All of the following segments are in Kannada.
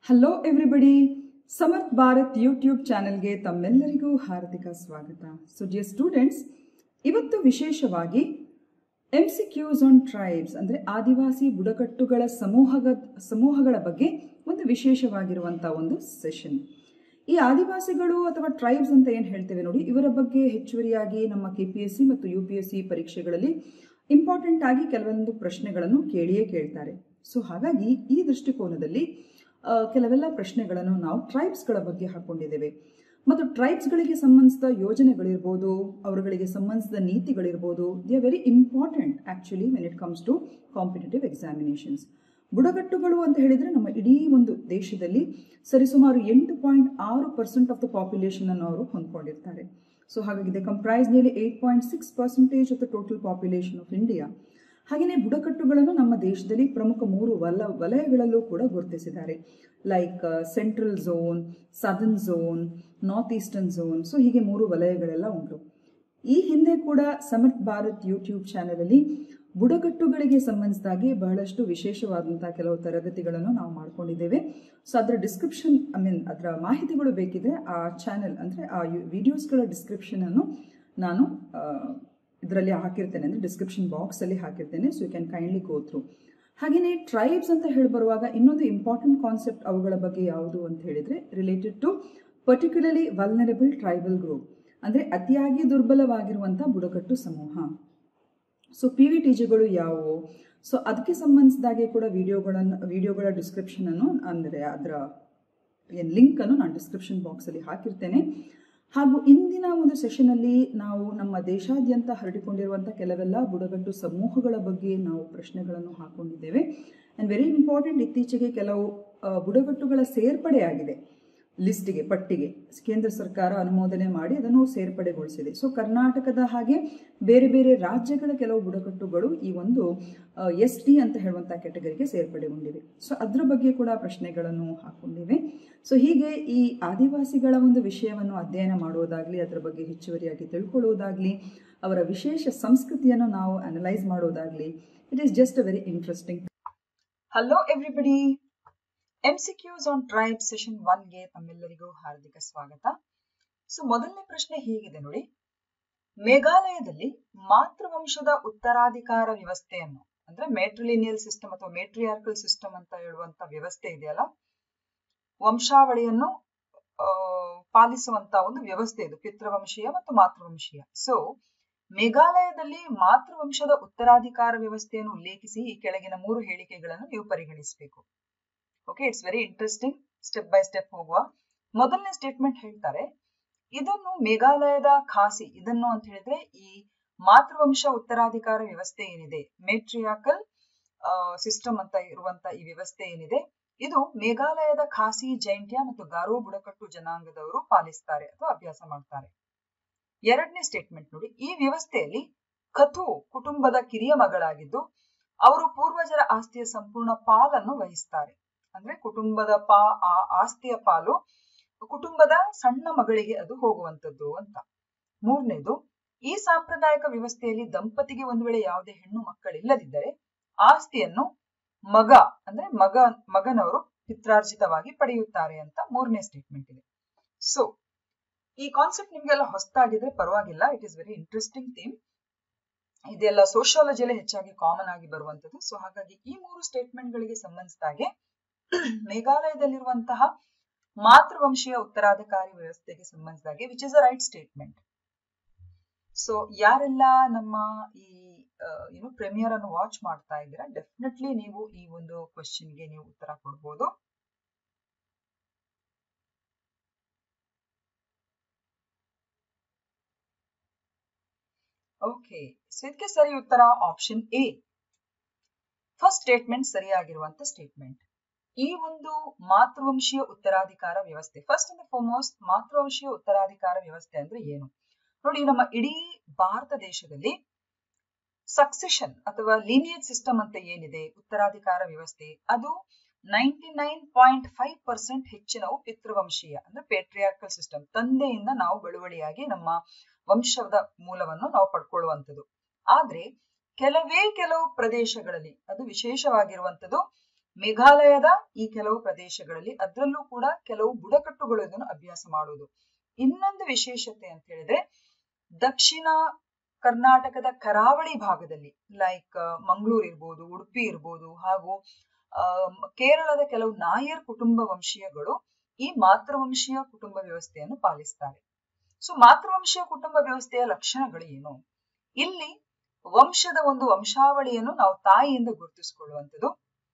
hello everybody Samarth Bharat YouTube ಚಾನೆಲ್ಗೆ ತಮ್ಮೆಲ್ಲರಿಗೂ ಹಾರ್ದಿಕ ಸ್ವಾಗತ ಸೊ ಡಿಯರ್ ಸ್ಟೂಡೆಂಟ್ಸ್ ಇವತ್ತು ವಿಶೇಷವಾಗಿ M C Qs on tribes ಅಂದರೆ ಆದಿವಾಸಿ ಬುಡಕಟ್ಟುಗಳ ಸಮೂಹದ ಸಮೂಹಗಳ ಬಗ್ಗೆ ಒಂದು ವಿಶೇಷವಾಗಿರುವಂಥ ಒಂದು ಸೆಷನ್ ಈ ಆದಿವಾಸಿಗಳು ಅಥವಾ ಟ್ರೈಬ್ಸ್ ಅಂತ ಏನು ಹೇಳ್ತೇವೆ ನೋಡಿ ಇವರ ಬಗ್ಗೆ ಹೆಚ್ಚುವರಿಯಾಗಿ ನಮ್ಮ ಕೆ ಪಿ ಎಸ್ ಸಿ ಮತ್ತು ಯು ಪಿ ಎಸ್ ಸಿ ಪರೀಕ್ಷೆಗಳಲ್ಲಿ ಇಂಪಾರ್ಟೆಂಟ್ ಆಗಿ ಕೆಲವೊಂದು ಪ್ರಶ್ನೆಗಳನ್ನು ಕೇಳಿಯೇ ಕೇಳ್ತಾರೆ ಸೊ ಹಾಗಾಗಿ ಈ ದೃಷ್ಟಿಕೋನದಲ್ಲಿ ಆ, ಕೆಲವೆಲ್ಲ ಪ್ರಶ್ನೆಗಳನ್ನು ನಾವು ಟ್ರೈಬ್ಸ್ಗಳ ಬಗ್ಗೆ ಹಾಕೊಂಡಿದ್ದೇವೆ ಮತ್ತು ಟ್ರೈಬ್ಸ್ಗಳಿಗೆ ಸಂಬಂಧಿಸಿದ ಯೋಜನೆಗಳಿರ್ಬೋದು ಅವರುಗಳಿಗೆ ಸಂಬಂಧಿಸಿದ ನೀತಿಗಳಿರ್ಬೋದು they are very important actually when it comes to competitive examinations ಬುಡಕಟ್ಟುಗಳು ಅಂತ ಹೇಳಿದರೆ ನಮ್ಮ ಇಡೀ ಒಂದು ದೇಶದಲ್ಲಿ ಸರಿಸುಮಾರು ಎಂಟು ಪಾಯಿಂಟ್ ಆರು ಪರ್ಸೆಂಟ್ ಆಫ್ ದ ಪಾಪ್ಯುಲೇಷನ್ ಅನ್ನು ಅವರು ಹೊಂದ್ಕೊಂಡಿರ್ತಾರೆ ಸೊ ಹಾಗಾಗಿ they comprise nearly eight point six percentage of the total population of India ಹಾಗೆಯೇ ಬುಡಕಟ್ಟುಗಳನ್ನು ನಮ್ಮ ದೇಶದಲ್ಲಿ ಪ್ರಮುಖ ಮೂರು ವಲ ವಲಯಗಳಲ್ಲೂ ಕೂಡ ಗುರುತಿಸಿದ್ದಾರೆ like central zone southern zone north eastern zone so ಹೀಗೆ ಮೂರು ವಲಯಗಳೆಲ್ಲ ಉಂಟು ಈ ಹಿಂದೆ ಕೂಡ ಸಮರ್ಥ್ ಭಾರತ್ ಯೂಟ್ಯೂಬ್ ಚಾನಲಲ್ಲಿ ಬುಡಕಟ್ಟುಗಳಿಗೆ ಸಂಬಂಧಿಸಿದಾಗೆ ಬಹಳಷ್ಟು ವಿಶೇಷವಾದಂಥ ಕೆಲವು ತರಗತಿಗಳನ್ನು ನಾವು ಮಾಡ್ಕೊಂಡಿದ್ದೇವೆ ಸೊ ಅದರ ಡಿಸ್ಕ್ರಿಪ್ಷನ್ ಐ ಮೀನ್ ಅದರ ಮಾಹಿತಿಗಳು ಬೇಕಿದ್ರೆ ಆ ಚಾನೆಲ್ ಅಂದರೆ ಆ ವಿಡಿಯೋಸ್ಗಳ ಡಿಸ್ಕ್ರಿಪ್ಷನನ್ನು ನಾನು ಇದರಲ್ಲಿ ಹಾಕಿರ್ತೇನೆ ಅಂದರೆ ಡಿಸ್ಕ್ರಿಪ್ಷನ್ ಬಾಕ್ಸಲ್ಲಿ ಹಾಕಿರ್ತೇನೆ so you can kindly go through ಹಾಗೆಯೇ ಟ್ರೈಬ್ಸ್ ಅಂತ ಹೇಳಿ ಬರುವಾಗ ಇನ್ನೊಂದು ಇಂಪಾರ್ಟೆಂಟ್ ಕಾನ್ಸೆಪ್ಟ್ ಅವುಗಳ ಬಗ್ಗೆ ಯಾವುದು ಅಂತ ಹೇಳಿದರೆ related to particularly vulnerable tribal group ಅಂದರೆ ಅತಿಯಾಗಿ ದುರ್ಬಲವಾಗಿರುವಂಥ ಬುಡಕಟ್ಟು ಸಮೂಹ ಸೊ ಪಿ ವಿ ಟಿ ಜಿಗಳು ಯಾವುವು ಸೊ ಅದಕ್ಕೆ ಸಂಬಂಧಿಸಿದಾಗೆ ಕೂಡ ವಿಡಿಯೋಗಳನ್ನು ವಿಡಿಯೋಗಳ ಡಿಸ್ಕ್ರಿಪ್ಷನನ್ನು ಅಂದರೆ ಅದರ ಏನು ಲಿಂಕನ್ನು ನಾನು ಡಿಸ್ಕ್ರಿಪ್ಷನ್ ಬಾಕ್ಸಲ್ಲಿ ಹಾಕಿರ್ತೇನೆ ಹಾಗೂ ಇಂದಿನ ಒಂದು ಸೆಷನಲ್ಲಿ ನಾವು ನಮ್ಮ ದೇಶಾದ್ಯಂತ ಹರಡಿಕೊಂಡಿರುವಂಥ ಕೆಲವೆಲ್ಲ ಬುಡಕಟ್ಟು ಸಮೂಹಗಳ ಬಗ್ಗೆ ನಾವು ಪ್ರಶ್ನೆಗಳನ್ನು ಹಾಕೊಂಡಿದ್ದೇವೆ ಆ್ಯಂಡ್ ವೆರಿ ಇಂಪಾರ್ಟೆಂಟ್ ಇತ್ತೀಚೆಗೆ ಕೆಲವು ಆ, ಬುಡಕಟ್ಟುಗಳ ಸೇರ್ಪಡೆಯಾಗಿದೆ ಲಿಸ್ಟಿಗೆ ಪಟ್ಟಿಗೆ ಕೇಂದ್ರ ಸರ್ಕಾರ ಅನುಮೋದನೆ ಮಾಡಿ ಅದನ್ನು ಸೇರ್ಪಡೆಗೊಳಿಸಿದೆ ಸೊ ಕರ್ನಾಟಕದ ಹಾಗೆ ಬೇರೆ ಬೇರೆ ರಾಜ್ಯಗಳ ಕೆಲವು ಬುಡಕಟ್ಟುಗಳು ಈ ಒಂದು ಎಸ್ ಟಿ ಅಂತ ಹೇಳುವಂಥ ಕೆಟಗರಿಗೆ ಸೇರ್ಪಡೆಗೊಂಡಿವೆ ಸೊ ಅದರ ಬಗ್ಗೆ ಕೂಡ ಪ್ರಶ್ನೆಗಳನ್ನು ಹಾಕೊಂಡಿವೆ ಸೊ ಹೀಗೆ ಈ ಆದಿವಾಸಿಗಳ ಒಂದು ವಿಷಯವನ್ನು ಅಧ್ಯಯನ ಮಾಡುವುದಾಗಲಿ ಅದರ ಬಗ್ಗೆ ಹೆಚ್ಚುವರಿಯಾಗಿ ತಿಳ್ಕೊಳ್ಳುವುದಾಗಲಿ ಅವರ ವಿಶೇಷ ಸಂಸ್ಕೃತಿಯನ್ನು ನಾವು ಅನಲೈಸ್ ಮಾಡೋದಾಗಲಿ it is just a very interesting hello everybody M C Qs on tribe session ಒನ್ಗೆ ತಮ್ಮೆಲ್ಲರಿಗೂ ಹಾರ್ದಿಕ ಸ್ವಾಗತ ಸೊ ಮೊದಲನೇ ಪ್ರಶ್ನೆ ಹೀಗಿದೆ ನೋಡಿ ಮೇಘಾಲಯದಲ್ಲಿ ಮಾತೃವಂಶದ ಉತ್ತರಾಧಿಕಾರ ವ್ಯವಸ್ಥೆಯನ್ನು ಅಂದ್ರೆ ಮೇಟ್ರಿಲಿನಿಯಲ್ ಸಿಸ್ಟಮ್ ಅಥವಾ ಮೇಟ್ರಿಯಾರ್ಕಲ್ ಸಿಸ್ಟಮ್ ಅಂತ ಹೇಳುವಂತ ವ್ಯವಸ್ಥೆ ಇದೆಯಲ್ಲ ವಂಶಾವಳಿಯನ್ನು ಆ, ಪಾಲಿಸುವಂತ ಒಂದು ವ್ಯವಸ್ಥೆ ಇದು ಪಿತೃವಂಶೀಯ ಮತ್ತು ಮಾತೃವಂಶೀಯ ಸೊ ಮೇಘಾಲಯದಲ್ಲಿ ಮಾತೃವಂಶದ ಉತ್ತರಾಧಿಕಾರ ವ್ಯವಸ್ಥೆಯನ್ನು ಉಲ್ಲೇಖಿಸಿ ಈ ಕೆಳಗಿನ ಮೂರು ಹೇಳಿಕೆಗಳನ್ನು ನೀವು ಪರಿಗಣಿಸಬೇಕು okay it's very interesting step by step ಹೋಗುವ ಮೊದಲನೇ ಸ್ಟೇಟ್ಮೆಂಟ್ ಹೇಳ್ತಾರೆ ಇದನ್ನು ಮೇಘಾಲಯದ ಖಾಸಿ ಇದನ್ನು ಅಂತ ಹೇಳಿದ್ರೆ ಈ ಮಾತೃವಂಶ ಉತ್ತರಾಧಿಕಾರ ವ್ಯವಸ್ಥೆ ಏನಿದೆ ಮೇಟ್ರಿಯಾಕಲ್ ಸಿಸ್ಟಮ್ ಅಂತ ಇರುವಂತ ಈ ವ್ಯವಸ್ಥೆ ಏನಿದೆ ಇದು ಮೇಘಾಲಯದ ಖಾಸಿ ಜೈಂಟ್ಯ ಮತ್ತು ಗಾರೋ ಬುಡಕಟ್ಟು ಜನಾಂಗದವರು ಪಾಲಿಸ್ತಾರೆ ಅಥವಾ ಅಭ್ಯಾಸ ಮಾಡ್ತಾರೆ ಎರಡನೇ ಸ್ಟೇಟ್ಮೆಂಟ್ ನೋಡಿ ಈ ವ್ಯವಸ್ಥೆಯಲ್ಲಿ ಕಥು ಕುಟುಂಬದ ಕಿರಿಯ ಮಗಳಾಗಿದ್ದು ಅವರು ಪೂರ್ವಜರ ಆಸ್ತಿಯ ಸಂಪೂರ್ಣ ಪಾಲನ್ನು ವಹಿಸ್ತಾರೆ ಅಂದ್ರೆ ಕುಟುಂಬದ ಪಾ ಆ ಆಸ್ತಿಯ ಪಾಲು ಕುಟುಂಬದ ಸಣ್ಣ ಮಗಳಿಗೆ ಅದು ಹೋಗುವಂತದ್ದು ಅಂತ ಮೂರನೇದು ಈ ಸಾಂಪ್ರದಾಯಿಕ ವ್ಯವಸ್ಥೆಯಲ್ಲಿ ದಂಪತಿಗೆ ಒಂದು ವೇಳೆ ಯಾವುದೇ ಹೆಣ್ಣು ಮಕ್ಕಳಿಲ್ಲದಿದ್ದರೆ ಆಸ್ತಿಯನ್ನು ಮಗ ಅಂದ್ರೆ ಮಗ ಮಗನವರು ಪಿತ್ರಾರ್ಜಿತವಾಗಿ ಪಡೆಯುತ್ತಾರೆ ಅಂತ ಮೂರನೇ ಸ್ಟೇಟ್ಮೆಂಟ್ ಇದೆ ಸೊ ಈ ಕಾನ್ಸೆಪ್ಟ್ ನಿಮ್ಗೆಲ್ಲ ಹೊಸದಾಗಿದ್ರೆ ಪರವಾಗಿಲ್ಲ it is very interesting theme ಇದೆಲ್ಲ ಸೋಶಿಯಾಲಜಿಯಲ್ಲಿ ಹೆಚ್ಚಾಗಿ ಕಾಮನ್ ಆಗಿ ಬರುವಂತದ್ದು ಸೊ ಹಾಗಾಗಿ ಈ ಮೂರು ಸ್ಟೇಟ್ಮೆಂಟ್ ಗಳಿಗೆ ಸಂಬಂಧಿಸಿದಾಗೆ ಮೇಘಾಲಯದಲ್ಲಿರುವಂತಹ ಮಾತೃವಂಶೀಯ ಉತ್ತರಾಧಿಕಾರಿ ವ್ಯವಸ್ಥೆಗೆ ಸಂಬಂಧಿಸಿದಾಗೆ which is a right statement so ಯಾರೆಲ್ಲ ನಮ್ಮ ಈ ಏನು ಪ್ರೀಮಿಯರ್ ಅನ್ನು ವಾಚ್ ಮಾಡ್ತಾ ಇದ್ದೀರಾ ಡೆಫಿನೆಟ್ಲಿ ನೀವು ಈ ಒಂದು ಕ್ವಶನ್ಗೆ ನೀವು ಉತ್ತರ ಕೊಡ್ಬೋದು ಓಕೆ ಸೊ ಇದಕ್ಕೆ ಸರಿ ಉತ್ತರ ಆಪ್ಷನ್ ಎ ಫಸ್ಟ್ ಸ್ಟೇಟ್ಮೆಂಟ್ ಸರಿಯಾಗಿರುವಂತ ಸ್ಟೇಟ್ಮೆಂಟ್ ಈ ಒಂದು ಮಾತೃವಂಶೀಯ ಉತ್ತರಾಧಿಕಾರ ವ್ಯವಸ್ಥೆ ಫಸ್ಟ್ ಅಂಡ್ ಫಾರ್ಮೋಸ್ಟ್ ಮಾತೃವಂಶೀಯ ಉತ್ತರಾಧಿಕಾರ ವ್ಯವಸ್ಥೆ ಅಂದ್ರೆ ಏನು ನೋಡಿ ನಮ್ಮ ಇಡೀ ಭಾರತ ದೇಶದಲ್ಲಿ ಸಕ್ಸೆಷನ್ ಅಥವಾ ಲೀನಿಯೇಜ್ ಸಿಸ್ಟಮ್ ಅಂತ ಏನಿದೆ ಉತ್ತರಾಧಿಕಾರ ವ್ಯವಸ್ಥೆ ಅದು ninety nine point five percent ಹೆಚ್ಚಿನವು ಪಿತೃವಂಶೀಯ ಅಂದ್ರೆ ಪೇಟ್ರಿಯಾರ್ಕಲ್ ಸಿಸ್ಟಮ್ ತಂದೆಯಿಂದ ನಾವು ಬಳುವಳಿಯಾಗಿ ನಮ್ಮ ವಂಶದ ಮೂಲವನ್ನು ನಾವು ಪಡ್ಕೊಳ್ಳುವಂಥದ್ದು ಆದ್ರೆ ಕೆಲವೇ ಕೆಲವು ಪ್ರದೇಶಗಳಲ್ಲಿ ಅದು ವಿಶೇಷವಾಗಿರುವಂಥದ್ದು ಮೇಘಾಲಯದ ಈ ಕೆಲವು ಪ್ರದೇಶಗಳಲ್ಲಿ ಅದರಲ್ಲೂ ಕೂಡ ಕೆಲವು ಬುಡಕಟ್ಟುಗಳು ಇದನ್ನು ಅಭ್ಯಾಸ ಮಾಡುವುದು ಇನ್ನೊಂದು ವಿಶೇಷತೆ ಅಂತ ಹೇಳಿದ್ರೆ ದಕ್ಷಿಣ ಕರ್ನಾಟಕದ ಕರಾವಳಿ ಭಾಗದಲ್ಲಿ ಲೈಕ್ ಮಂಗಳೂರು ಇರ್ಬೋದು ಉಡುಪಿ ಇರ್ಬೋದು ಹಾಗೂ ಕೇರಳದ ಕೆಲವು ನಾಯರ್ ಕುಟುಂಬ ವಂಶೀಯಗಳು ಈ ಮಾತೃವಂಶೀಯ ಕುಟುಂಬ ವ್ಯವಸ್ಥೆಯನ್ನು ಪಾಲಿಸ್ತಾರೆ ಸೊ ಮಾತೃವಂಶೀಯ ಕುಟುಂಬ ವ್ಯವಸ್ಥೆಯ ಲಕ್ಷಣಗಳು ಏನು ಇಲ್ಲಿ ವಂಶದ ಒಂದು ವಂಶಾವಳಿಯನ್ನು ನಾವು ತಾಯಿಯಿಂದ ಗುರುತಿಸಿಕೊಳ್ಳುವಂಥದ್ದು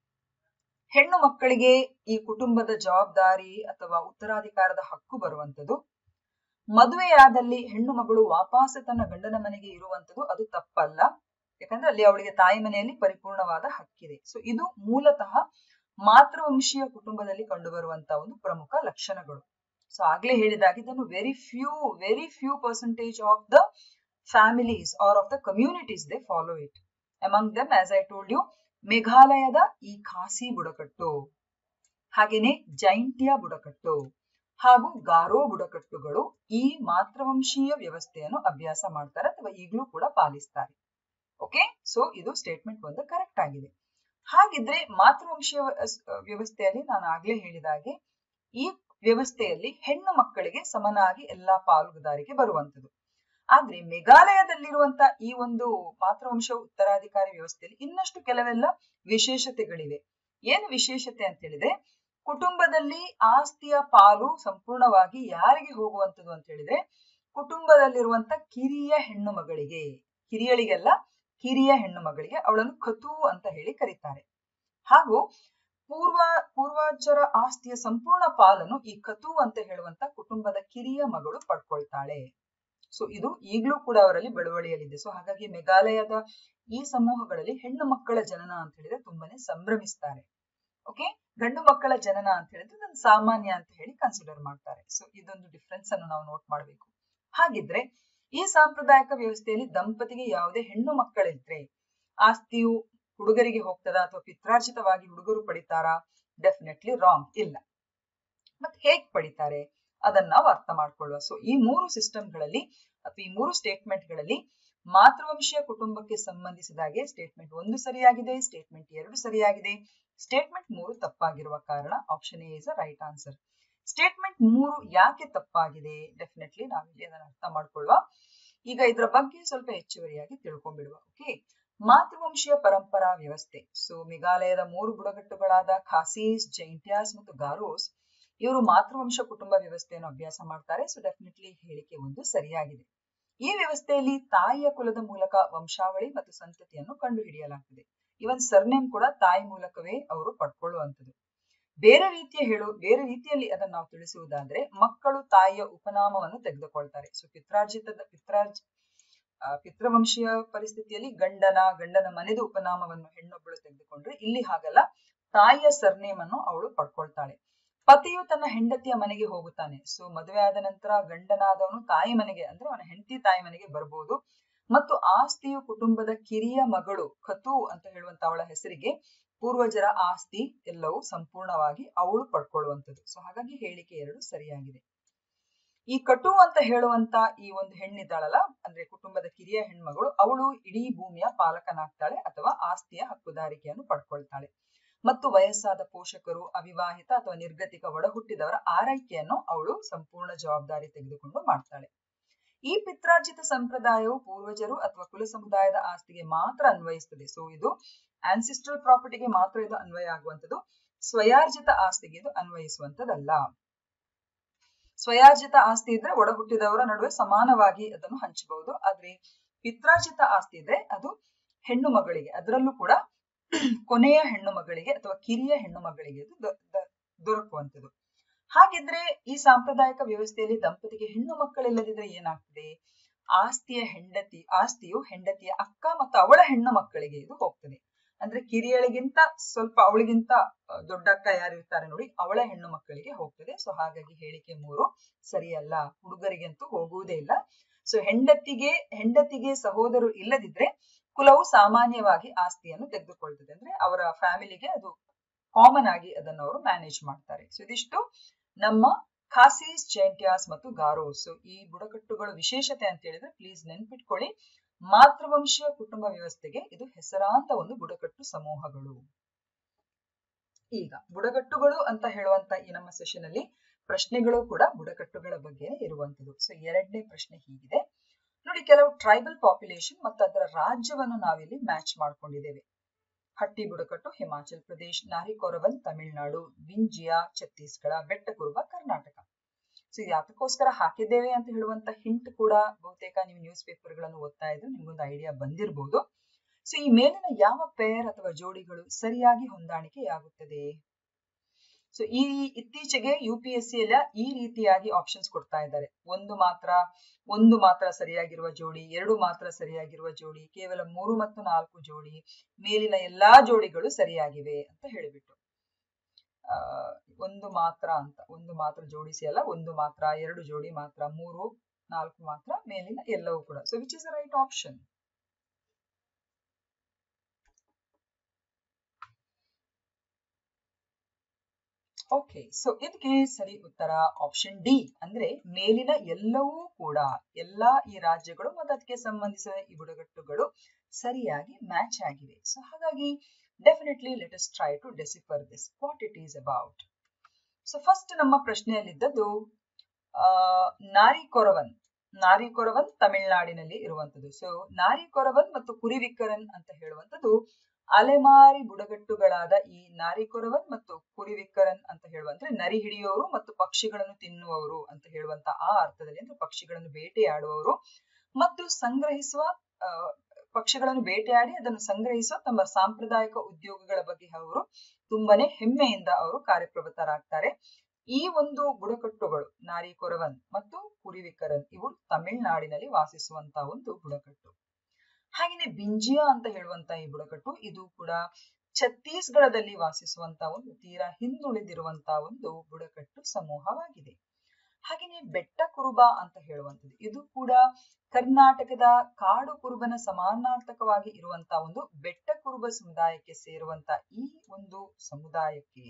ಹೆಣ್ಣು ಮಕ್ಕಳಿಗೆ ಈ ಕುಟುಂಬದ ಜವಾಬ್ದಾರಿ ಅಥವಾ ಉತ್ತರಾಧಿಕಾರದ ಹಕ್ಕು ಬರುವಂಥದ್ದು ಮದುವೆಯಾದಲ್ಲಿ ಹೆಣ್ಣು ಮಗಳು ವಾಪಸ್ ತನ್ನ ಗಂಡನ ಮನೆಗೆ ಇರುವಂಥದ್ದು ಅದು ತಪ್ಪಲ್ಲ ಯಾಕಂದ್ರೆ ಅಲ್ಲಿ ಅವಳಿಗೆ ತಾಯಿ ಮನೆಯಲ್ಲಿ ಪರಿಪೂರ್ಣವಾದ ಹಕ್ಕಿದೆ ಸೊ ಇದು ಮೂಲತಃ ಮಾತೃವಂಶೀಯ ಕುಟುಂಬದಲ್ಲಿ ಕಂಡುಬರುವಂತಹ ಒಂದು ಪ್ರಮುಖ ಲಕ್ಷಣಗಳು ಸೊ ಆಗ್ಲೇ ಹೇಳಿದಾಗ ಇದನ್ನು very few very few percentage of the families are of the communities they follow it among them as I told you ಮೇಘಾಲಯದ ಈ ಖಾಸಿ ಬುಡಕಟ್ಟು ಹಾಗೇನೆ ಜೈಂಟಿಯಾ ಬುಡಕಟ್ಟು ಹಾಗೂ ಗಾರೋ ಬುಡಕಟ್ಟುಗಳು ಈ ಮಾತೃವಂಶೀಯ ವ್ಯವಸ್ಥೆಯನ್ನು ಅಭ್ಯಾಸ ಮಾಡ್ತಾರೆ ಅಥವಾ ಈಗಲೂ ಕೂಡ ಪಾಲಿಸ್ತಾರೆ ಓಕೆ ಸೊ ಇದು ಸ್ಟೇಟ್ಮೆಂಟ್ ಒಂದು ಕರೆಕ್ಟ್ ಆಗಿದೆ ಹಾಗಿದ್ರೆ ಮಾತೃವಂಶೀಯ ವ್ಯವಸ್ಥೆಯಲ್ಲಿ ನಾನು ಆಗ್ಲೇ ಹೇಳಿದಾಗೆ ಈ ವ್ಯವಸ್ಥೆಯಲ್ಲಿ ಹೆಣ್ಣು ಮಕ್ಕಳಿಗೆ ಸಮನಾಗಿ ಎಲ್ಲಾ ಪಾಲುದಾರಿಕೆ ಬರುವಂತದ್ದು ಆದ್ರೆ ಮೇಘಾಲಯದಲ್ಲಿರುವಂತ ಈ ಒಂದು ಮಾತೃವಂಶ ಉತ್ತರಾಧಿಕಾರಿ ವ್ಯವಸ್ಥೆಯಲ್ಲಿ ಇನ್ನಷ್ಟು ಕೆಲವೆಲ್ಲ ವಿಶೇಷತೆಗಳಿವೆ ಏನು ವಿಶೇಷತೆ ಅಂತ ಹೇಳಿದ್ರೆ ಕುಟುಂಬದಲ್ಲಿ ಆಸ್ತಿಯ ಪಾಲು ಸಂಪೂರ್ಣವಾಗಿ ಯಾರಿಗೆ ಹೋಗುವಂತದ್ದು ಅಂತ ಹೇಳಿದ್ರೆ ಕುಟುಂಬದಲ್ಲಿರುವಂತ ಕಿರಿಯ ಹೆಣ್ಣು ಮಗಳಿಗೆ ಕಿರಿಯಳಿಗೆಲ್ಲ ಕಿರಿಯ ಹೆಣ್ಣು ಮಗಳಿಗೆ ಅವಳನ್ನು ಕತು ಅಂತ ಹೇಳಿ ಕರೀತಾರೆ ಹಾಗೂ ಪೂರ್ವ ಪೂರ್ವಾಜರ ಆಸ್ತಿಯ ಸಂಪೂರ್ಣ ಪಾಲನ್ನು ಈ ಕತು ಅಂತ ಹೇಳುವಂತ ಕುಟುಂಬದ ಕಿರಿಯ ಮಗಳು ಪಡ್ಕೊಳ್ತಾಳೆ ಸೊ ಇದು ಈಗಲೂ ಕೂಡ ಅವರಲ್ಲಿ ಬಳುವಳಿಯಲ್ಲಿದೆ ಸೊ ಹಾಗಾಗಿ ಮೇಘಾಲಯದ ಈ ಸಮೂಹಗಳಲ್ಲಿ ಹೆಣ್ಣು ಮಕ್ಕಳ ಜನನ ಅಂತ ಹೇಳಿದ್ರೆ ತುಂಬಾನೇ ಸಂಭ್ರಮಿಸ್ತಾರೆ ಓಕೆ ಗಂಡು ಮಕ್ಕಳ ಜನನ ಅಂತ ಹೇಳಿದ್ರೆ ಅದನ್ನು ಸಾಮಾನ್ಯ ಅಂತ ಹೇಳಿ ಕನ್ಸಿಡರ್ ಮಾಡ್ತಾರೆ ಸೊ ಇದೊಂದು ಡಿಫ್ರೆನ್ಸ್ ಅನ್ನು ನಾವು ನೋಟ್ ಮಾಡಬೇಕು ಹಾಗಿದ್ರೆ ಈ ಸಾಂಪ್ರದಾಯಿಕ ವ್ಯವಸ್ಥೆಯಲ್ಲಿ ದಂಪತಿಗೆ ಯಾವುದೇ ಹೆಣ್ಣು ಮಕ್ಕಳಿದ್ರೆ ಆಸ್ತಿಯು ಹುಡುಗರಿಗೆ ಹೋಗ್ತದ ಅಥವಾ ಪಿತ್ರಾರ್ಜಿತವಾಗಿ ಹುಡುಗರು ಪಡಿತಾರಾ ಡೆಫಿನೆಟ್ಲಿ ರಾಂಗ್ ಇಲ್ಲ ಮತ್ತೆ ಹೇಗ್ ಪಡಿತಾರೆ ಅದನ್ನ ನಾವು ಅರ್ಥ ಮಾಡ್ಕೊಳ್ಳುವ ಸೊ ಈ ಮೂರು ಸಿಸ್ಟಮ್ಗಳಲ್ಲಿ ಅಥವಾ ಈ ಮೂರು ಸ್ಟೇಟ್ಮೆಂಟ್ ಗಳಲ್ಲಿ ಮಾತೃವಂಶೀಯ ಕುಟುಂಬಕ್ಕೆ ಸಂಬಂಧಿಸಿದಾಗೆ ಸ್ಟೇಟ್ಮೆಂಟ್ ಒಂದು ಸರಿಯಾಗಿದೆ ಸ್ಟೇಟ್ಮೆಂಟ್ ಎರಡು ಸರಿಯಾಗಿದೆ ಸ್ಟೇಟ್ಮೆಂಟ್ ಮೂರು ತಪ್ಪಾಗಿರುವ ಕಾರಣ option A is a right answer statement ಮೂರು ಯಾಕೆ ತಪ್ಪಾಗಿದೆ ಡೆಫಿನೆಟ್ಲಿ ನಾವಿಲ್ಲಿ ಅದನ್ನು ಅರ್ಥ ಮಾಡ್ಕೊಳ್ಳುವ ಈಗ ಇದರ ಬಗ್ಗೆ ಸ್ವಲ್ಪ ಹೆಚ್ಚುವರಿಯಾಗಿ ತಿಳ್ಕೊಂಡ್ಬಿಡುವ ಓಕೆ ಮಾತೃವಂಶೀಯ ಪರಂಪರಾ ವ್ಯವಸ್ಥೆ ಸೊ ಮೇಘಾಲಯದ ಮೂರು ಬುಡಗಟ್ಟುಗಳಾದ ಖಾಸೀಸ್ ಜೈಂಟ್ಯಾಸ್ ಮತ್ತು ಗಾರೋಸ್ ಇವರು ಮಾತೃವಂಶ ಕುಟುಂಬ ವ್ಯವಸ್ಥೆಯನ್ನು ಅಭ್ಯಾಸ ಮಾಡ್ತಾರೆ ಸೊ ಡೆಫಿನೆಟ್ಲಿ ಹೇಳಿಕೆ ಒಂದು ಸರಿಯಾಗಿದೆ ಈ ವ್ಯವಸ್ಥೆಯಲ್ಲಿ ತಾಯಿಯ ಕುಲದ ಮೂಲಕ ವಂಶಾವಳಿ ಮತ್ತು ಸಂತತಿಯನ್ನು ಕಂಡುಹಿಡಿಯಲಾಗ್ತದೆ ಇವನ್ ಸರ್ನೇಮ್ ಕೂಡ ತಾಯಿ ಮೂಲಕವೇ ಅವರು ಪಡ್ಕೊಳ್ಳುವಂಥದ್ದು ಬೇರೆ ರೀತಿಯ ಹೇಳು ಬೇರೆ ರೀತಿಯಲ್ಲಿ ಅದನ್ನು ನಾವು ತಿಳಿಸುವುದಾದ್ರೆ ಮಕ್ಕಳು ತಾಯಿಯ ಉಪನಾಮವನ್ನು ತೆಗೆದುಕೊಳ್ತಾರೆ ಸೊ ಪಿತ್ರಾರ್ಜಿತದ ಪಿತ್ರಾರ್ಜ ಪಿತೃವಂಶೀಯ ಪರಿಸ್ಥಿತಿಯಲ್ಲಿ ಗಂಡನ ಗಂಡನ ಮನೆದ ಉಪನಾಮವನ್ನು ಹೆಣ್ಣೊಬ್ಬಳು ತೆಗೆದುಕೊಂಡ್ರೆ ಇಲ್ಲಿ ಹಾಗಲ್ಲ ತಾಯಿಯ ಸರ್ನೇಮ್ ಅನ್ನು ಅವಳು ಪಡ್ಕೊಳ್ತಾಳೆ ಪತಿಯು ತನ್ನ ಹೆಂಡತಿಯ ಮನೆಗೆ ಹೋಗುತ್ತಾನೆ ಸೊ ಮದುವೆ ಆದ ನಂತರ ಗಂಡನಾದವನು ತಾಯಿ ಮನೆಗೆ ಅಂದ್ರೆ ಅವನ ಹೆಂಡತಿ ತಾಯಿ ಮನೆಗೆ ಬರ್ಬೋದು ಮತ್ತು ಆಸ್ತಿಯು ಕುಟುಂಬದ ಕಿರಿಯ ಮಗಳು ಖತು ಅಂತ ಹೇಳುವಂತ ಅವಳ ಹೆಸರಿಗೆ ಪೂರ್ವಜರ ಆಸ್ತಿ ಎಲ್ಲವೂ ಸಂಪೂರ್ಣವಾಗಿ ಅವಳು ಪಡ್ಕೊಳ್ಳುವಂಥದ್ದು ಸೊ ಹಾಗಾಗಿ ಹೇಳಿಕೆ ಎರಡು ಸರಿಯಾಗಿದೆ ಈ ಕಟು ಅಂತ ಹೇಳುವಂತ ಈ ಒಂದು ಹೆಣ್ಣಿದ್ದಾಳಲ್ಲ ಅಂದ್ರೆ ಕುಟುಂಬದ ಕಿರಿಯ ಹೆಣ್ಮಗಳು ಅವಳು ಇಡೀ ಭೂಮಿಯ ಪಾಲಕನಾಗ್ತಾಳೆ ಅಥವಾ ಆಸ್ತಿಯ ಹಕ್ಕುದಾರಿಕೆಯನ್ನು ಪಡ್ಕೊಳ್ತಾಳೆ ಮತ್ತು ವಯಸ್ಸಾದ ಪೋಷಕರು ಅವಿವಾಹಿತ ಅಥವಾ ನಿರ್ಗತಿಕ ಒಡಹುಟ್ಟಿದವರ ಆರೈಕೆಯನ್ನು ಅವಳು ಸಂಪೂರ್ಣ ಜವಾಬ್ದಾರಿ ತೆಗೆದುಕೊಂಡು ಮಾಡ್ತಾಳೆ ಈ ಪಿತ್ರಾರ್ಜಿತ ಸಂಪ್ರದಾಯವು ಪೂರ್ವಜರು ಅಥವಾ ಕುಲ ಸಮುದಾಯದ ಆಸ್ತಿಗೆ ಮಾತ್ರ ಅನ್ವಯಿಸ್ತದೆ ಸೊ ಇದು ಆನ್ಸಿಸ್ಟ್ರಲ್ ಪ್ರಾಪರ್ಟಿಗೆ ಮಾತ್ರ ಇದು ಅನ್ವಯ ಆಗುವಂಥದ್ದು ಸ್ವಯಾರ್ಜಿತ ಆಸ್ತಿಗೆ ಇದು ಅನ್ವಯಿಸುವಂತದಲ್ಲ ಸ್ವಯಾರ್ಜಿತ ಆಸ್ತಿ ಇದ್ರೆ ಒಡ ಹುಟ್ಟಿದವರ ನಡುವೆ ಸಮಾನವಾಗಿ ಅದನ್ನು ಹಂಚಬಹುದು ಆದ್ರೆ ಪಿತ್ರಾರ್ಜಿತ ಆಸ್ತಿ ಇದ್ರೆ ಅದು ಹೆಣ್ಣು ಮಗಳಿಗೆ ಅದರಲ್ಲೂ ಕೂಡ ಕೊನೆಯ ಹೆಣ್ಣು ಮಗಳಿಗೆ ಅಥವಾ ಕಿರಿಯ ಹೆಣ್ಣು ಮಗಳಿಗೆ ಅದು ದೊರಕುವಂಥದ್ದು ಹಾಗಿದ್ರೆ ಈ ಸಾಂಪ್ರದಾಯಿಕ ವ್ಯವಸ್ಥೆಯಲ್ಲಿ ದಂಪತಿಗೆ ಹೆಣ್ಣು ಮಕ್ಕಳಿಲ್ಲದಿದ್ರೆ ಏನಾಗ್ತದೆ ಆಸ್ತಿಯ ಹೆಂಡತಿ ಆಸ್ತಿಯು ಹೆಂಡತಿಯ ಅಕ್ಕ ಮತ್ತು ಅವಳ ಹೆಣ್ಣು ಮಕ್ಕಳಿಗೆ ಇದು ಹೋಗ್ತದೆ ಅಂದ್ರೆ ಕಿರಿಯಳಿಗಿಂತ ಸ್ವಲ್ಪ ಅವಳಿಗಿಂತ ದೊಡ್ಡ ಅಕ್ಕ ಯಾರಿರ್ತಾರೆ ನೋಡಿ ಅವಳ ಹೆಣ್ಣು ಮಕ್ಕಳಿಗೆ ಹೋಗ್ತದೆ ಸೊ ಹಾಗಾಗಿ ಹೇಳಿಕೆ ಮೂರು ಸರಿಯಲ್ಲ ಹುಡುಗರಿಗಂತೂ ಹೋಗುವುದೇ ಇಲ್ಲ ಸೊ ಹೆಂಡತಿಗೆ ಹೆಂಡತಿಗೆ ಸಹೋದರು ಇಲ್ಲದಿದ್ರೆ ಕುಲವು ಸಾಮಾನ್ಯವಾಗಿ ಆಸ್ತಿಯನ್ನು ತೆಗೆದುಕೊಳ್ತದೆ ಅಂದ್ರೆ ಅವರ ಫ್ಯಾಮಿಲಿಗೆ ಅದು ಕಾಮನ್ ಆಗಿ ಅದನ್ನು ಅವರು ಮ್ಯಾನೇಜ್ ಮಾಡ್ತಾರೆ ಸೊ ಇದಿಷ್ಟು ನಮ್ಮ ಖಾಸೀಸ್ ಜೈಂಟ್ಯಾಸ್ ಮತ್ತು ಗಾರೋಸ್ ಸೊ ಈ ಬುಡಕಟ್ಟುಗಳ ವಿಶೇಷತೆ ಅಂತ ಹೇಳಿದ್ರೆ ಪ್ಲೀಸ್ ನೆನ್ಪಿಟ್ಕೊಳ್ಳಿ ಮಾತೃವಂಶೀಯ ಕುಟುಂಬ ವ್ಯವಸ್ಥೆಗೆ ಇದು ಹೆಸರಾಂತ ಒಂದು ಬುಡಕಟ್ಟು ಸಮೂಹಗಳು ಈಗ ಬುಡಕಟ್ಟುಗಳು ಅಂತ ಹೇಳುವಂತ ಈ ನಮ್ಮ ಸೆಷನ್ ಅಲ್ಲಿ ಪ್ರಶ್ನೆಗಳು ಕೂಡ ಬುಡಕಟ್ಟುಗಳ ಬಗ್ಗೆ ಇರುವಂತದ್ದು ಸೊ ಎರಡನೇ ಪ್ರಶ್ನೆ ಹೀಗಿದೆ ನೋಡಿ ಕೆಲವು ಟ್ರೈಬಲ್ ಪಾಪ್ಯುಲೇಷನ್ ಮತ್ತು ಅದರ ರಾಜ್ಯವನ್ನು ನಾವಿಲ್ಲಿ ಮ್ಯಾಚ್ ಮಾಡ್ಕೊಂಡಿದ್ದೇವೆ ಹಟ್ಟಿ ಬುಡಕಟ್ಟು ಹಿಮಾಚಲ್ ಪ್ರದೇಶ್ ನಾರಿಕೋರವನ್ ತಮಿಳುನಾಡು ವಿಂಜಿಯಾ ಛತ್ತೀಸ್ಗಢ ಬೆಟ್ಟ ಕುರುಬ ಕರ್ನಾಟಕ ಸೊ ಯಾತಕ್ಕೋಸ್ಕರ ಹಾಕಿದ್ದೇವೆ ಅಂತ ಹೇಳುವಂತ ಹಿಂಟ್ ಕೂಡ ಬಹುತೇಕ ನೀವು ನ್ಯೂಸ್ ಪೇಪರ್ ಗಳನ್ನು ಓದ್ತಾ ಇದ್ರೆ ನಿಮ್ಗೊಂದು ಐಡಿಯಾ ಬಂದಿರಬಹುದು ಸೊ ಈ ಮೇಲಿನ ಯಾವ ಪೇರ್ ಅಥವಾ ಜೋಡಿಗಳು ಸರಿಯಾಗಿ ಹೊಂದಾಣಿಕೆಯಾಗುತ್ತದೆ ಸೊ ಈ ಇತ್ತೀಚೆಗೆ ಯು ಪಿ ಎಸ್ ಸಿ ಎಲ್ಲ ಈ ರೀತಿಯಾಗಿ ಆಪ್ಷನ್ಸ್ ಕೊಡ್ತಾ ಇದ್ದಾರೆ ಒಂದು ಮಾತ್ರ ಒಂದು ಮಾತ್ರ ಸರಿಯಾಗಿರುವ ಜೋಡಿ ಎರಡು ಮಾತ್ರ ಸರಿಯಾಗಿರುವ ಜೋಡಿ ಕೇವಲ ಮೂರು ಮತ್ತು ನಾಲ್ಕು ಜೋಡಿ ಮೇಲಿನ ಎಲ್ಲಾ ಜೋಡಿಗಳು ಸರಿಯಾಗಿವೆ ಅಂತ ಹೇಳಿಬಿಟ್ಟು ಆ ಒಂದು ಮಾತ್ರ ಅಂತ ಒಂದು ಮಾತ್ರ ಜೋಡಿಸಿ ಅಲ್ಲ ಒಂದು ಮಾತ್ರ ಎರಡು ಜೋಡಿ ಮಾತ್ರ ಮೂರು ನಾಲ್ಕು ಮಾತ್ರ ಮೇಲಿನ ಎಲ್ಲವೂ ಕೂಡ so which is the right option okay so ಇದಕ್ಕೆ ಸರಿ ಉತ್ತರ ಆಪ್ಷನ್ ಡಿ ಅಂದ್ರೆ ಮೇಲಿನ ಎಲ್ಲವೂ ಕೂಡ ಎಲ್ಲಾ ಈ ರಾಜ್ಯಗಳು ಮತ್ತು ಅದಕ್ಕೆ ಸಂಬಂಧಿಸಿದ ಈ ಬುಡಗಟ್ಟುಗಳು ಸರಿಯಾಗಿ ಮ್ಯಾಚ್ ಆಗಿವೆ ಸೊ ಹಾಗಾಗಿ definitely let us try to decipher this what it is about so first ನಮ್ಮ ಪ್ರಶ್ನೆಯಲ್ಲಿದ್ದದ್ದು ಆ ನಾರಿ ಕೊರವನ್ ನಾರಿ ಕೊರವನ್ ತಮಿಳುನಾಡಿನಲ್ಲಿ ಇರುವಂತದ್ದು ಸೊ ನಾರಿ ಕೊರವನ್ ಮತ್ತು ಕುರಿವಿಕ್ಕರನ್ ಅಂತ ಹೇಳುವಂತದ್ದು ಅಲೆಮಾರಿ ಬುಡಗಟ್ಟುಗಳಾದ ಈ ನಾರಿಕೊರವನ್ ಮತ್ತು ಕುರಿವಿಕ್ಕರನ್ ಅಂತ ಹೇಳುವಂದ್ರೆ ನರಿ ಹಿಡಿಯೋರು ಮತ್ತು ಪಕ್ಷಿಗಳನ್ನು ತಿನ್ನುವವರು ಅಂತ ಹೇಳುವಂತ ಆ ಅರ್ಥದಲ್ಲಿ ಅಂದ್ರೆ ಪಕ್ಷಿಗಳನ್ನು ಬೇಟೆಯಾಡುವವರು ಮತ್ತು ಸಂಗ್ರಹಿಸುವ ಪಕ್ಷಿಗಳನ್ನು ಬೇಟೆಯಾಡಿ ಅದನ್ನು ಸಂಗ್ರಹಿಸುವ ತಮ್ಮ ಸಾಂಪ್ರದಾಯಿಕ ಉದ್ಯೋಗಗಳ ಬಗ್ಗೆ ಅವರು ತುಂಬಾನೇ ಹೆಮ್ಮೆಯಿಂದ ಅವರು ಕಾರ್ಯಪ್ರವೃತ್ತರಾಗ್ತಾರೆ ಈ ಒಂದು ಬುಡಕಟ್ಟುಗಳು ನಾರಿಕೊರವನ್ ಮತ್ತು ಕುರಿವಿಕ್ಕರನ್ ಇವು ತಮಿಳುನಾಡಿನಲ್ಲಿ ವಾಸಿಸುವಂತಹ ಒಂದು ಬುಡಕಟ್ಟು ಹಾಗೆಯೇ ಬಿಂಜಿಯಾ ಅಂತ ಹೇಳುವಂತ ಈ ಬುಡಕಟ್ಟು ಇದು ಕೂಡ ಛತ್ತೀಸ್ಗಢದಲ್ಲಿ ವಾಸಿಸುವಂತಹ ಒಂದು ತೀರಾ ಹಿಂದುಳಿದಿರುವಂತಹ ಒಂದು ಬುಡಕಟ್ಟು ಸಮೂಹವಾಗಿದೆ ಹಾಗೆಯೇ ಬೆಟ್ಟ ಕುರುಬ ಅಂತ ಹೇಳುವಂಥದ್ದು ಇದು ಕೂಡ ಕರ್ನಾಟಕದ ಕಾಡು ಕುರುಬನ ಸಮಾನಾರ್ಥಕವಾಗಿ ಇರುವಂತಹ ಒಂದು ಬೆಟ್ಟ ಕುರುಬ ಸಮುದಾಯಕ್ಕೆ ಸೇರುವಂತ ಈ ಒಂದು ಸಮುದಾಯಕ್ಕೆ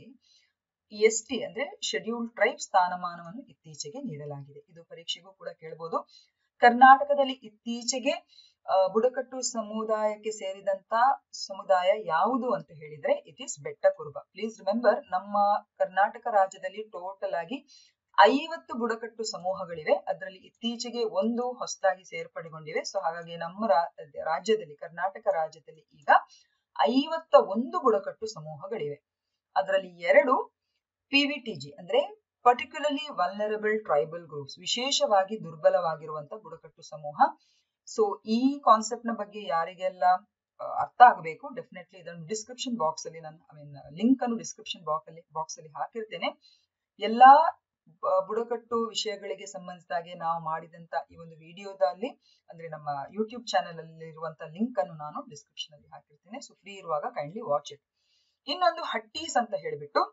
ಎಸ್ ಟಿ ಅಂದ್ರೆ ಶೆಡ್ಯೂಲ್ ಟ್ರೈಬ್ ಸ್ಥಾನಮಾನವನ್ನು ಇತ್ತೀಚೆಗೆ ನೀಡಲಾಗಿದೆ ಇದು ಪರೀಕ್ಷೆಗೂ ಕೂಡ ಕೇಳಬಹುದು ಕರ್ನಾಟಕದಲ್ಲಿ ಇತ್ತೀಚೆಗೆ ಬುಡಕಟ್ಟು ಸಮುದಾಯಕ್ಕೆ ಸೇರಿದಂತ ಸಮುದಾಯ ಯಾವುದು ಅಂತ ಹೇಳಿದ್ರೆ ಇಟ್ ಈಸ್ ಬೆಟ್ಟ ಕುರುಬ ಪ್ಲೀಸ್ ರಿಮೆಂಬರ್ ನಮ್ಮ ಕರ್ನಾಟಕ ರಾಜ್ಯದಲ್ಲಿ ಟೋಟಲ್ ಆಗಿ ಐವತ್ತು ಬುಡಕಟ್ಟು ಸಮೂಹಗಳಿವೆ ಅದರಲ್ಲಿ ಇತ್ತೀಚೆಗೆ ಒಂದು ಹೊಸದಾಗಿ ಸೇರ್ಪಡೆಗೊಂಡಿವೆ ಸೊ ಹಾಗಾಗಿ ನಮ್ಮ ರಾಜ್ಯದಲ್ಲಿ ಕರ್ನಾಟಕ ರಾಜ್ಯದಲ್ಲಿ ಈಗ ಐವತ್ತ ಒಂದು ಬುಡಕಟ್ಟು ಸಮೂಹಗಳಿವೆ ಅದರಲ್ಲಿ ಎರಡು ಪಿವಿಟಿಜಿ ಅಂದ್ರೆ ಪರ್ಟಿಕ್ಯುಲರ್ಲಿ ವಲ್ನರಬಲ್ ಟ್ರೈಬಲ್ ಗ್ರೂಪ್ಸ್ ವಿಶೇಷವಾಗಿ ದುರ್ಬಲವಾಗಿರುವಂತ ಬುಡಕಟ್ಟು ಸಮೂಹ ಸೊ ಈ ಕಾನ್ಸೆಪ್ಟ್ ನ ಬಗ್ಗೆ ಯಾರಿಗೆಲ್ಲ ಅರ್ಥ ಆಗಬೇಕು ಡೆಫಿನೆಟ್ಲಿ ಇದನ್ನು ಡಿಸ್ಕ್ರಿಪ್ಷನ್ ಬಾಕ್ಸ್ ಅಲ್ಲಿ ನಾನು ಐ ಮೀನ್ ಲಿಂಕ್ ಅನ್ನು ಡಿಸ್ಕ್ರಿಪ್ಷನ್ ಬಾಕ್ಸ್ ಅಲ್ಲಿ ಬಾಕ್ಸ್ ಅಲ್ಲಿ ಹಾಕಿರ್ತೇನೆ ಎಲ್ಲಾ ಬುಡಕಟ್ಟು ವಿಷಯಗಳಿಗೆ ಸಂಬಂಧಿಸಿದಾಗೆ ನಾವು ಮಾಡಿದಂತ ಈ ಒಂದು ವಿಡಿಯೋದಲ್ಲಿ ಅಂದ್ರೆ ನಮ್ಮ ಯೂಟ್ಯೂಬ್ ಚಾನೆಲ್ ಅಲ್ಲಿ ಇರುವಂತ ಲಿಂಕ್ ಅನ್ನು ನಾನು ಡಿಸ್ಕ್ರಿಪ್ಷನ್ ಅಲ್ಲಿ ಹಾಕಿರ್ತೇನೆ ಸೊ ಫ್ರೀ ಇರುವಾಗ ಕೈಂಡ್ಲಿ ವಾಚ್ ಇಟ್ ಇನ್ನೊಂದು ಹಟ್ಟೀಸ್ ಅಂತ ಹೇಳಿಬಿಟ್ಟು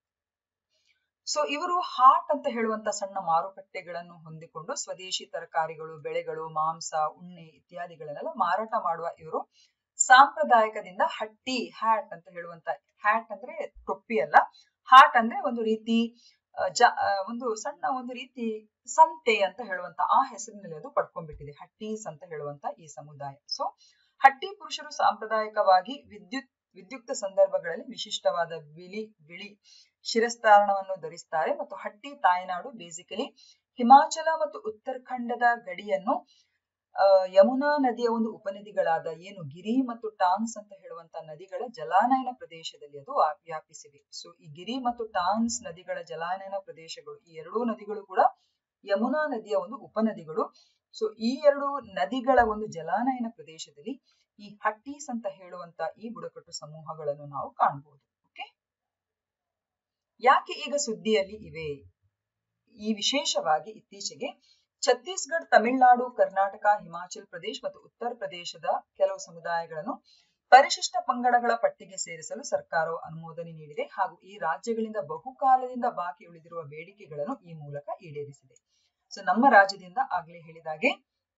ಸೊ ಇವರು ಹಾಟ್ ಅಂತ ಹೇಳುವಂತ ಸಣ್ಣ ಮಾರುಕಟ್ಟೆಗಳನ್ನು ಹೊಂದಿಕೊಂಡು ಸ್ವದೇಶಿ ತರಕಾರಿಗಳು ಬೆಳೆಗಳು ಮಾಂಸ ಉಣ್ಣೆ ಇತ್ಯಾದಿಗಳನ್ನೆಲ್ಲ ಮಾರಾಟ ಮಾಡುವ ಇವರು ಸಾಂಪ್ರದಾಯಿಕದಿಂದ ಹಟ್ಟಿ ಹ್ಯಾಟ್ ಅಂತ ಹೇಳುವಂತ ಹ್ಯಾಟ್ ಅಂದ್ರೆ ಟೊಪ್ಪಿ ಅಲ್ಲ ಹಾಟ್ ಅಂದ್ರೆ ಒಂದು ರೀತಿ ಜ ಒಂದು ಸಣ್ಣ ಒಂದು ರೀತಿ ಸಂತೆ ಅಂತ ಹೇಳುವಂತ ಆ ಹೆಸರಿನಲ್ಲಿ ಅದು ಪಡ್ಕೊಂಡ್ಬಿಟ್ಟಿದೆ ಹಟ್ಟೀಸ್ ಅಂತ ಹೇಳುವಂತ ಈ ಸಮುದಾಯ ಸೊ ಹಟ್ಟಿ ಪುರುಷರು ಸಾಂಪ್ರದಾಯಿಕವಾಗಿ ವಿದ್ಯುತ್ ವಿದ್ಯುಕ್ತ ಸಂದರ್ಭಗಳಲ್ಲಿ ವಿಶಿಷ್ಟವಾದ ಬಿಳಿ ಬಿಳಿ ಶಿರಸ್ತಾರಣವನ್ನು ಧರಿಸ್ತಾರೆ ಮತ್ತು ಹಟ್ಟಿ ತಾಯ್ನಾಡು ಬೇಸಿಕಲಿ ಹಿಮಾಚಲ ಮತ್ತು ಉತ್ತರಾಖಂಡದ ಗಡಿಯನ್ನು ಯಮುನಾ ನದಿಯ ಒಂದು ಉಪನದಿಗಳಾದ ಏನು ಗಿರಿ ಮತ್ತು ಟಾನ್ಸ್ ಅಂತ ಹೇಳುವಂತ ನದಿಗಳ ಜಲಾನಯನ ಪ್ರದೇಶದಲ್ಲಿ ಅದು ವ್ಯಾಪಿಸಿವೆ ಸೊ ಈ ಗಿರಿ ಮತ್ತು ಟಾನ್ಸ್ ನದಿಗಳ ಜಲಾನಯನ ಪ್ರದೇಶಗಳು ಈ ಎರಡೂ ನದಿಗಳು ಕೂಡ ಯಮುನಾ ನದಿಯ ಒಂದು ಉಪನದಿಗಳು ಸೊ ಈ ಎರಡು ನದಿಗಳ ಒಂದು ಜಲಾನಯನ ಪ್ರದೇಶದಲ್ಲಿ ಈ ಹಟ್ಟೀಸ್ ಅಂತ ಹೇಳುವಂತ ಈ ಬುಡಕಟ್ಟು ಸಮೂಹಗಳನ್ನು ನಾವು ಕಾಣಬಹುದು ಓಕೆ ಯಾಕೆ ಈಗ ಸುದ್ದಿಯಲ್ಲಿ ಇವೆ ಈ ವಿಶೇಷವಾಗಿ ಇತ್ತೀಚೆಗೆ ಛತ್ತೀಸ್ಗಢ ತಮಿಳುನಾಡು ಕರ್ನಾಟಕ ಹಿಮಾಚಲ್ ಪ್ರದೇಶ್ ಮತ್ತು ಉತ್ತರ ಪ್ರದೇಶದ ಕೆಲವು ಸಮುದಾಯಗಳನ್ನು ಪರಿಶಿಷ್ಟ ಪಂಗಡಗಳ ಪಟ್ಟಿಗೆ ಸೇರಿಸಲು ಸರ್ಕಾರವು ಅನುಮೋದನೆ ನೀಡಿದೆ ಹಾಗೂ ಈ ರಾಜ್ಯಗಳಿಂದ ಬಹುಕಾಲದಿಂದ ಬಾಕಿ ಉಳಿದಿರುವ ಬೇಡಿಕೆಗಳನ್ನು ಈ ಮೂಲಕ ಈಡೇರಿಸಿದೆ ಸೊ ನಮ್ಮ ರಾಜ್ಯದಿಂದ ಆಗ್ಲೇ ಹೇಳಿದಾಗೆ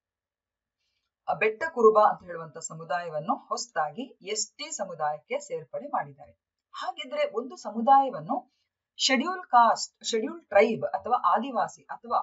ಬೆಟ್ಟ ಕುರುಬ ಅಂತ ಹೇಳುವಂತ ಸಮುದಾಯವನ್ನು ಹೊಸದಾಗಿ ಎಸ್ ಟಿ ಸಮುದಾಯಕ್ಕೆ ಸೇರ್ಪಡೆ ಮಾಡಿದ್ದಾರೆ ಹಾಗಿದ್ರೆ ಒಂದು ಸಮುದಾಯವನ್ನು ಶೆಡ್ಯೂಲ್ ಕಾಸ್ಟ್ ಶೆಡ್ಯೂಲ್ ಟ್ರೈಬ್ ಅಥವಾ ಆದಿವಾಸಿ ಅಥವಾ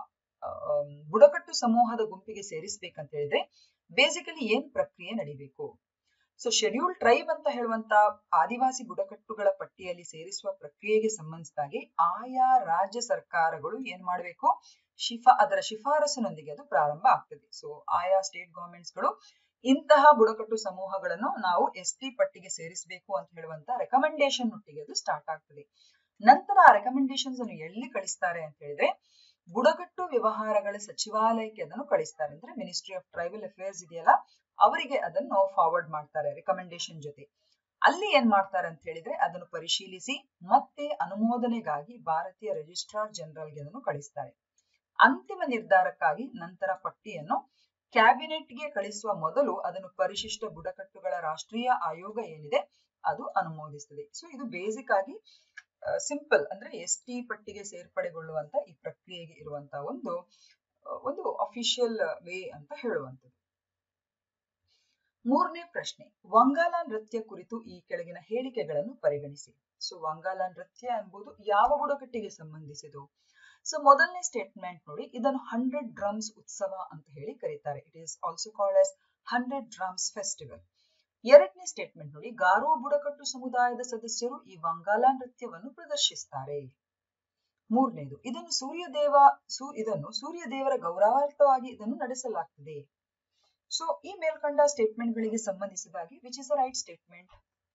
ಬುಡಕಟ್ಟು ಸಮೂಹದ ಗುಂಪಿಗೆ ಸೇರಿಸ್ಬೇಕಂತ ಹೇಳಿದ್ರೆ ಬೇಸಿಕಲಿ ಏನ್ ಪ್ರಕ್ರಿಯೆ ನಡಿಬೇಕು ಸೊ ಶೆಡ್ಯೂಲ್ ಟ್ರೈಬ್ ಅಂತ ಹೇಳುವಂತ ಆದಿವಾಸಿ ಬುಡಕಟ್ಟುಗಳ ಪಟ್ಟಿಯಲ್ಲಿ ಸೇರಿಸುವ ಪ್ರಕ್ರಿಯೆಗೆ ಸಂಬಂಧಿಸಿದಾಗಿ ಆಯಾ ರಾಜ್ಯ ಸರ್ಕಾರಗಳು ಏನ್ ಮಾಡಬೇಕು ಶಿಫಾ ಅದರ ಶಿಫಾರಸಿನೊಂದಿಗೆ ಅದು ಪ್ರಾರಂಭ ಆಗ್ತದೆ ಸೊ ಆಯಾ ಸ್ಟೇಟ್ ಗವರ್ಮೆಂಟ್ಸ್ ಗಳು ಇಂತಹ ಬುಡಕಟ್ಟು ಸಮೂಹಗಳನ್ನು ನಾವು ಎಸ್ ಟಿ ಪಟ್ಟಿಗೆ ಸೇರಿಸಬೇಕು ಅಂತ ಹೇಳುವಂತ ರೆಕಮೆಂಡೇಶನ್ ಒಟ್ಟಿಗೆ ಅದು ಸ್ಟಾರ್ಟ್ ಆಗ್ತದೆ ನಂತರ ಆ ರೆಕಮೆಂಡೇಶನ್ಸ್ ಅನ್ನು ಎಲ್ಲಿ ಕಳಿಸ್ತಾರೆ ಅಂತ ಹೇಳಿದ್ರೆ ಬುಡಕಟ್ಟು ವ್ಯವಹಾರಗಳ ಸಚಿವಾಲಯಕ್ಕೆ ಅದನ್ನು ಕಳಿಸ್ತಾರೆ ಅಂದ್ರೆ ಮಿನಿಸ್ಟ್ರಿ ಆಫ್ ಟ್ರೈಬಲ್ ಅಫೇರ್ಸ್ ಇದೆಯಲ್ಲ ಅವರಿಗೆ ಅದನ್ನು ಫಾರ್ವರ್ಡ್ ಮಾಡ್ತಾರೆ ರೆಕಮೆಂಡೇಶನ್ ಜೊತೆ ಅಲ್ಲಿ ಏನ್ ಮಾಡ್ತಾರೆ ಅಂತ ಹೇಳಿದ್ರೆ ಅದನ್ನು ಪರಿಶೀಲಿಸಿ ಮತ್ತೆ ಅನುಮೋದನೆಗಾಗಿ ಭಾರತೀಯ ರಿಜಿಸ್ಟ್ರಾರ್ ಜನರಲ್ಗೆ ಅದನ್ನು ಕಳಿಸ್ತಾರೆ ಅಂತಿಮ ನಿರ್ಧಾರಕ್ಕಾಗಿ ನಂತರ ಪಟ್ಟಿಯನ್ನು ಕ್ಯಾಬಿನೆಟ್ಗೆ ಕಳಿಸುವ ಮೊದಲು ಅದನ್ನು ಪರಿಶಿಷ್ಟ ಬುಡಕಟ್ಟುಗಳ ರಾಷ್ಟ್ರೀಯ ಆಯೋಗ ಏನಿದೆ ಅದು ಅನುಮೋದಿಸ್ತದೆ ಸೊ ಇದು ಬೇಸಿಕ್ ಆಗಿ ಸಿಂಪಲ್ ಅಂದ್ರೆ ಎಸ್ ಟಿ ಪಟ್ಟಿಗೆ ಸೇರ್ಪಡೆಗೊಳ್ಳುವಂತ ಈ ಪ್ರಕ್ರಿಯೆಗೆ ಇರುವಂತಹ ಒಂದು ಒಂದು ಅಫಿಷಿಯಲ್ ವೇ ಅಂತ ಹೇಳುವಂಥದ್ದು ಮೂರನೇ ಪ್ರಶ್ನೆ ವಂಗಾಲ ನೃತ್ಯ ಕುರಿತು ಈ ಕೆಳಗಿನ ಹೇಳಿಕೆಗಳನ್ನು ಪರಿಗಣಿಸಿ ಸೊ ವಂಗಾಲ ನೃತ್ಯ ಎಂಬುದು ಯಾವ ಬುಡಕಟ್ಟಿಗೆ ಸಂಬಂಧಿಸಿದು ಸೊ ಮೊದಲನೇ ಸ್ಟೇಟ್ಮೆಂಟ್ ನೋಡಿ ಇದನ್ನು ಹಂಡ್ರೆಡ್ ಡ್ರಮ್ಸ್ ಉತ್ಸವ ಅಂತ ಹೇಳಿ ಕರೀತಾರೆ it is also called as hundred drums festival ಎರಡನೇ ಸ್ಟೇಟ್ಮೆಂಟ್ ನೋಡಿ ಗಾರೋ ಬುಡಕಟ್ಟು ಸಮುದಾಯದ ಸದಸ್ಯರು ಈ ವಂಗಾಲ ನೃತ್ಯವನ್ನು ಪ್ರದರ್ಶಿಸ್ತಾರೆ ಮೂರನೇದು ಇದನ್ನು ಸೂರ್ಯದೇವ ಸೂ ಇದನ್ನು ಸೂರ್ಯದೇವರ ಗೌರವಾರ್ಥವಾಗಿ ಇದನ್ನು ನಡೆಸಲಾಗ್ತದೆ ಸೊ ಈ ಮೇಲ್ಕಂಡ ಸ್ಟೇಟ್ಮೆಂಟ್ ಗಳಿಗೆ ಸಂಬಂಧಿಸಿದಾಗಿ which is a right statement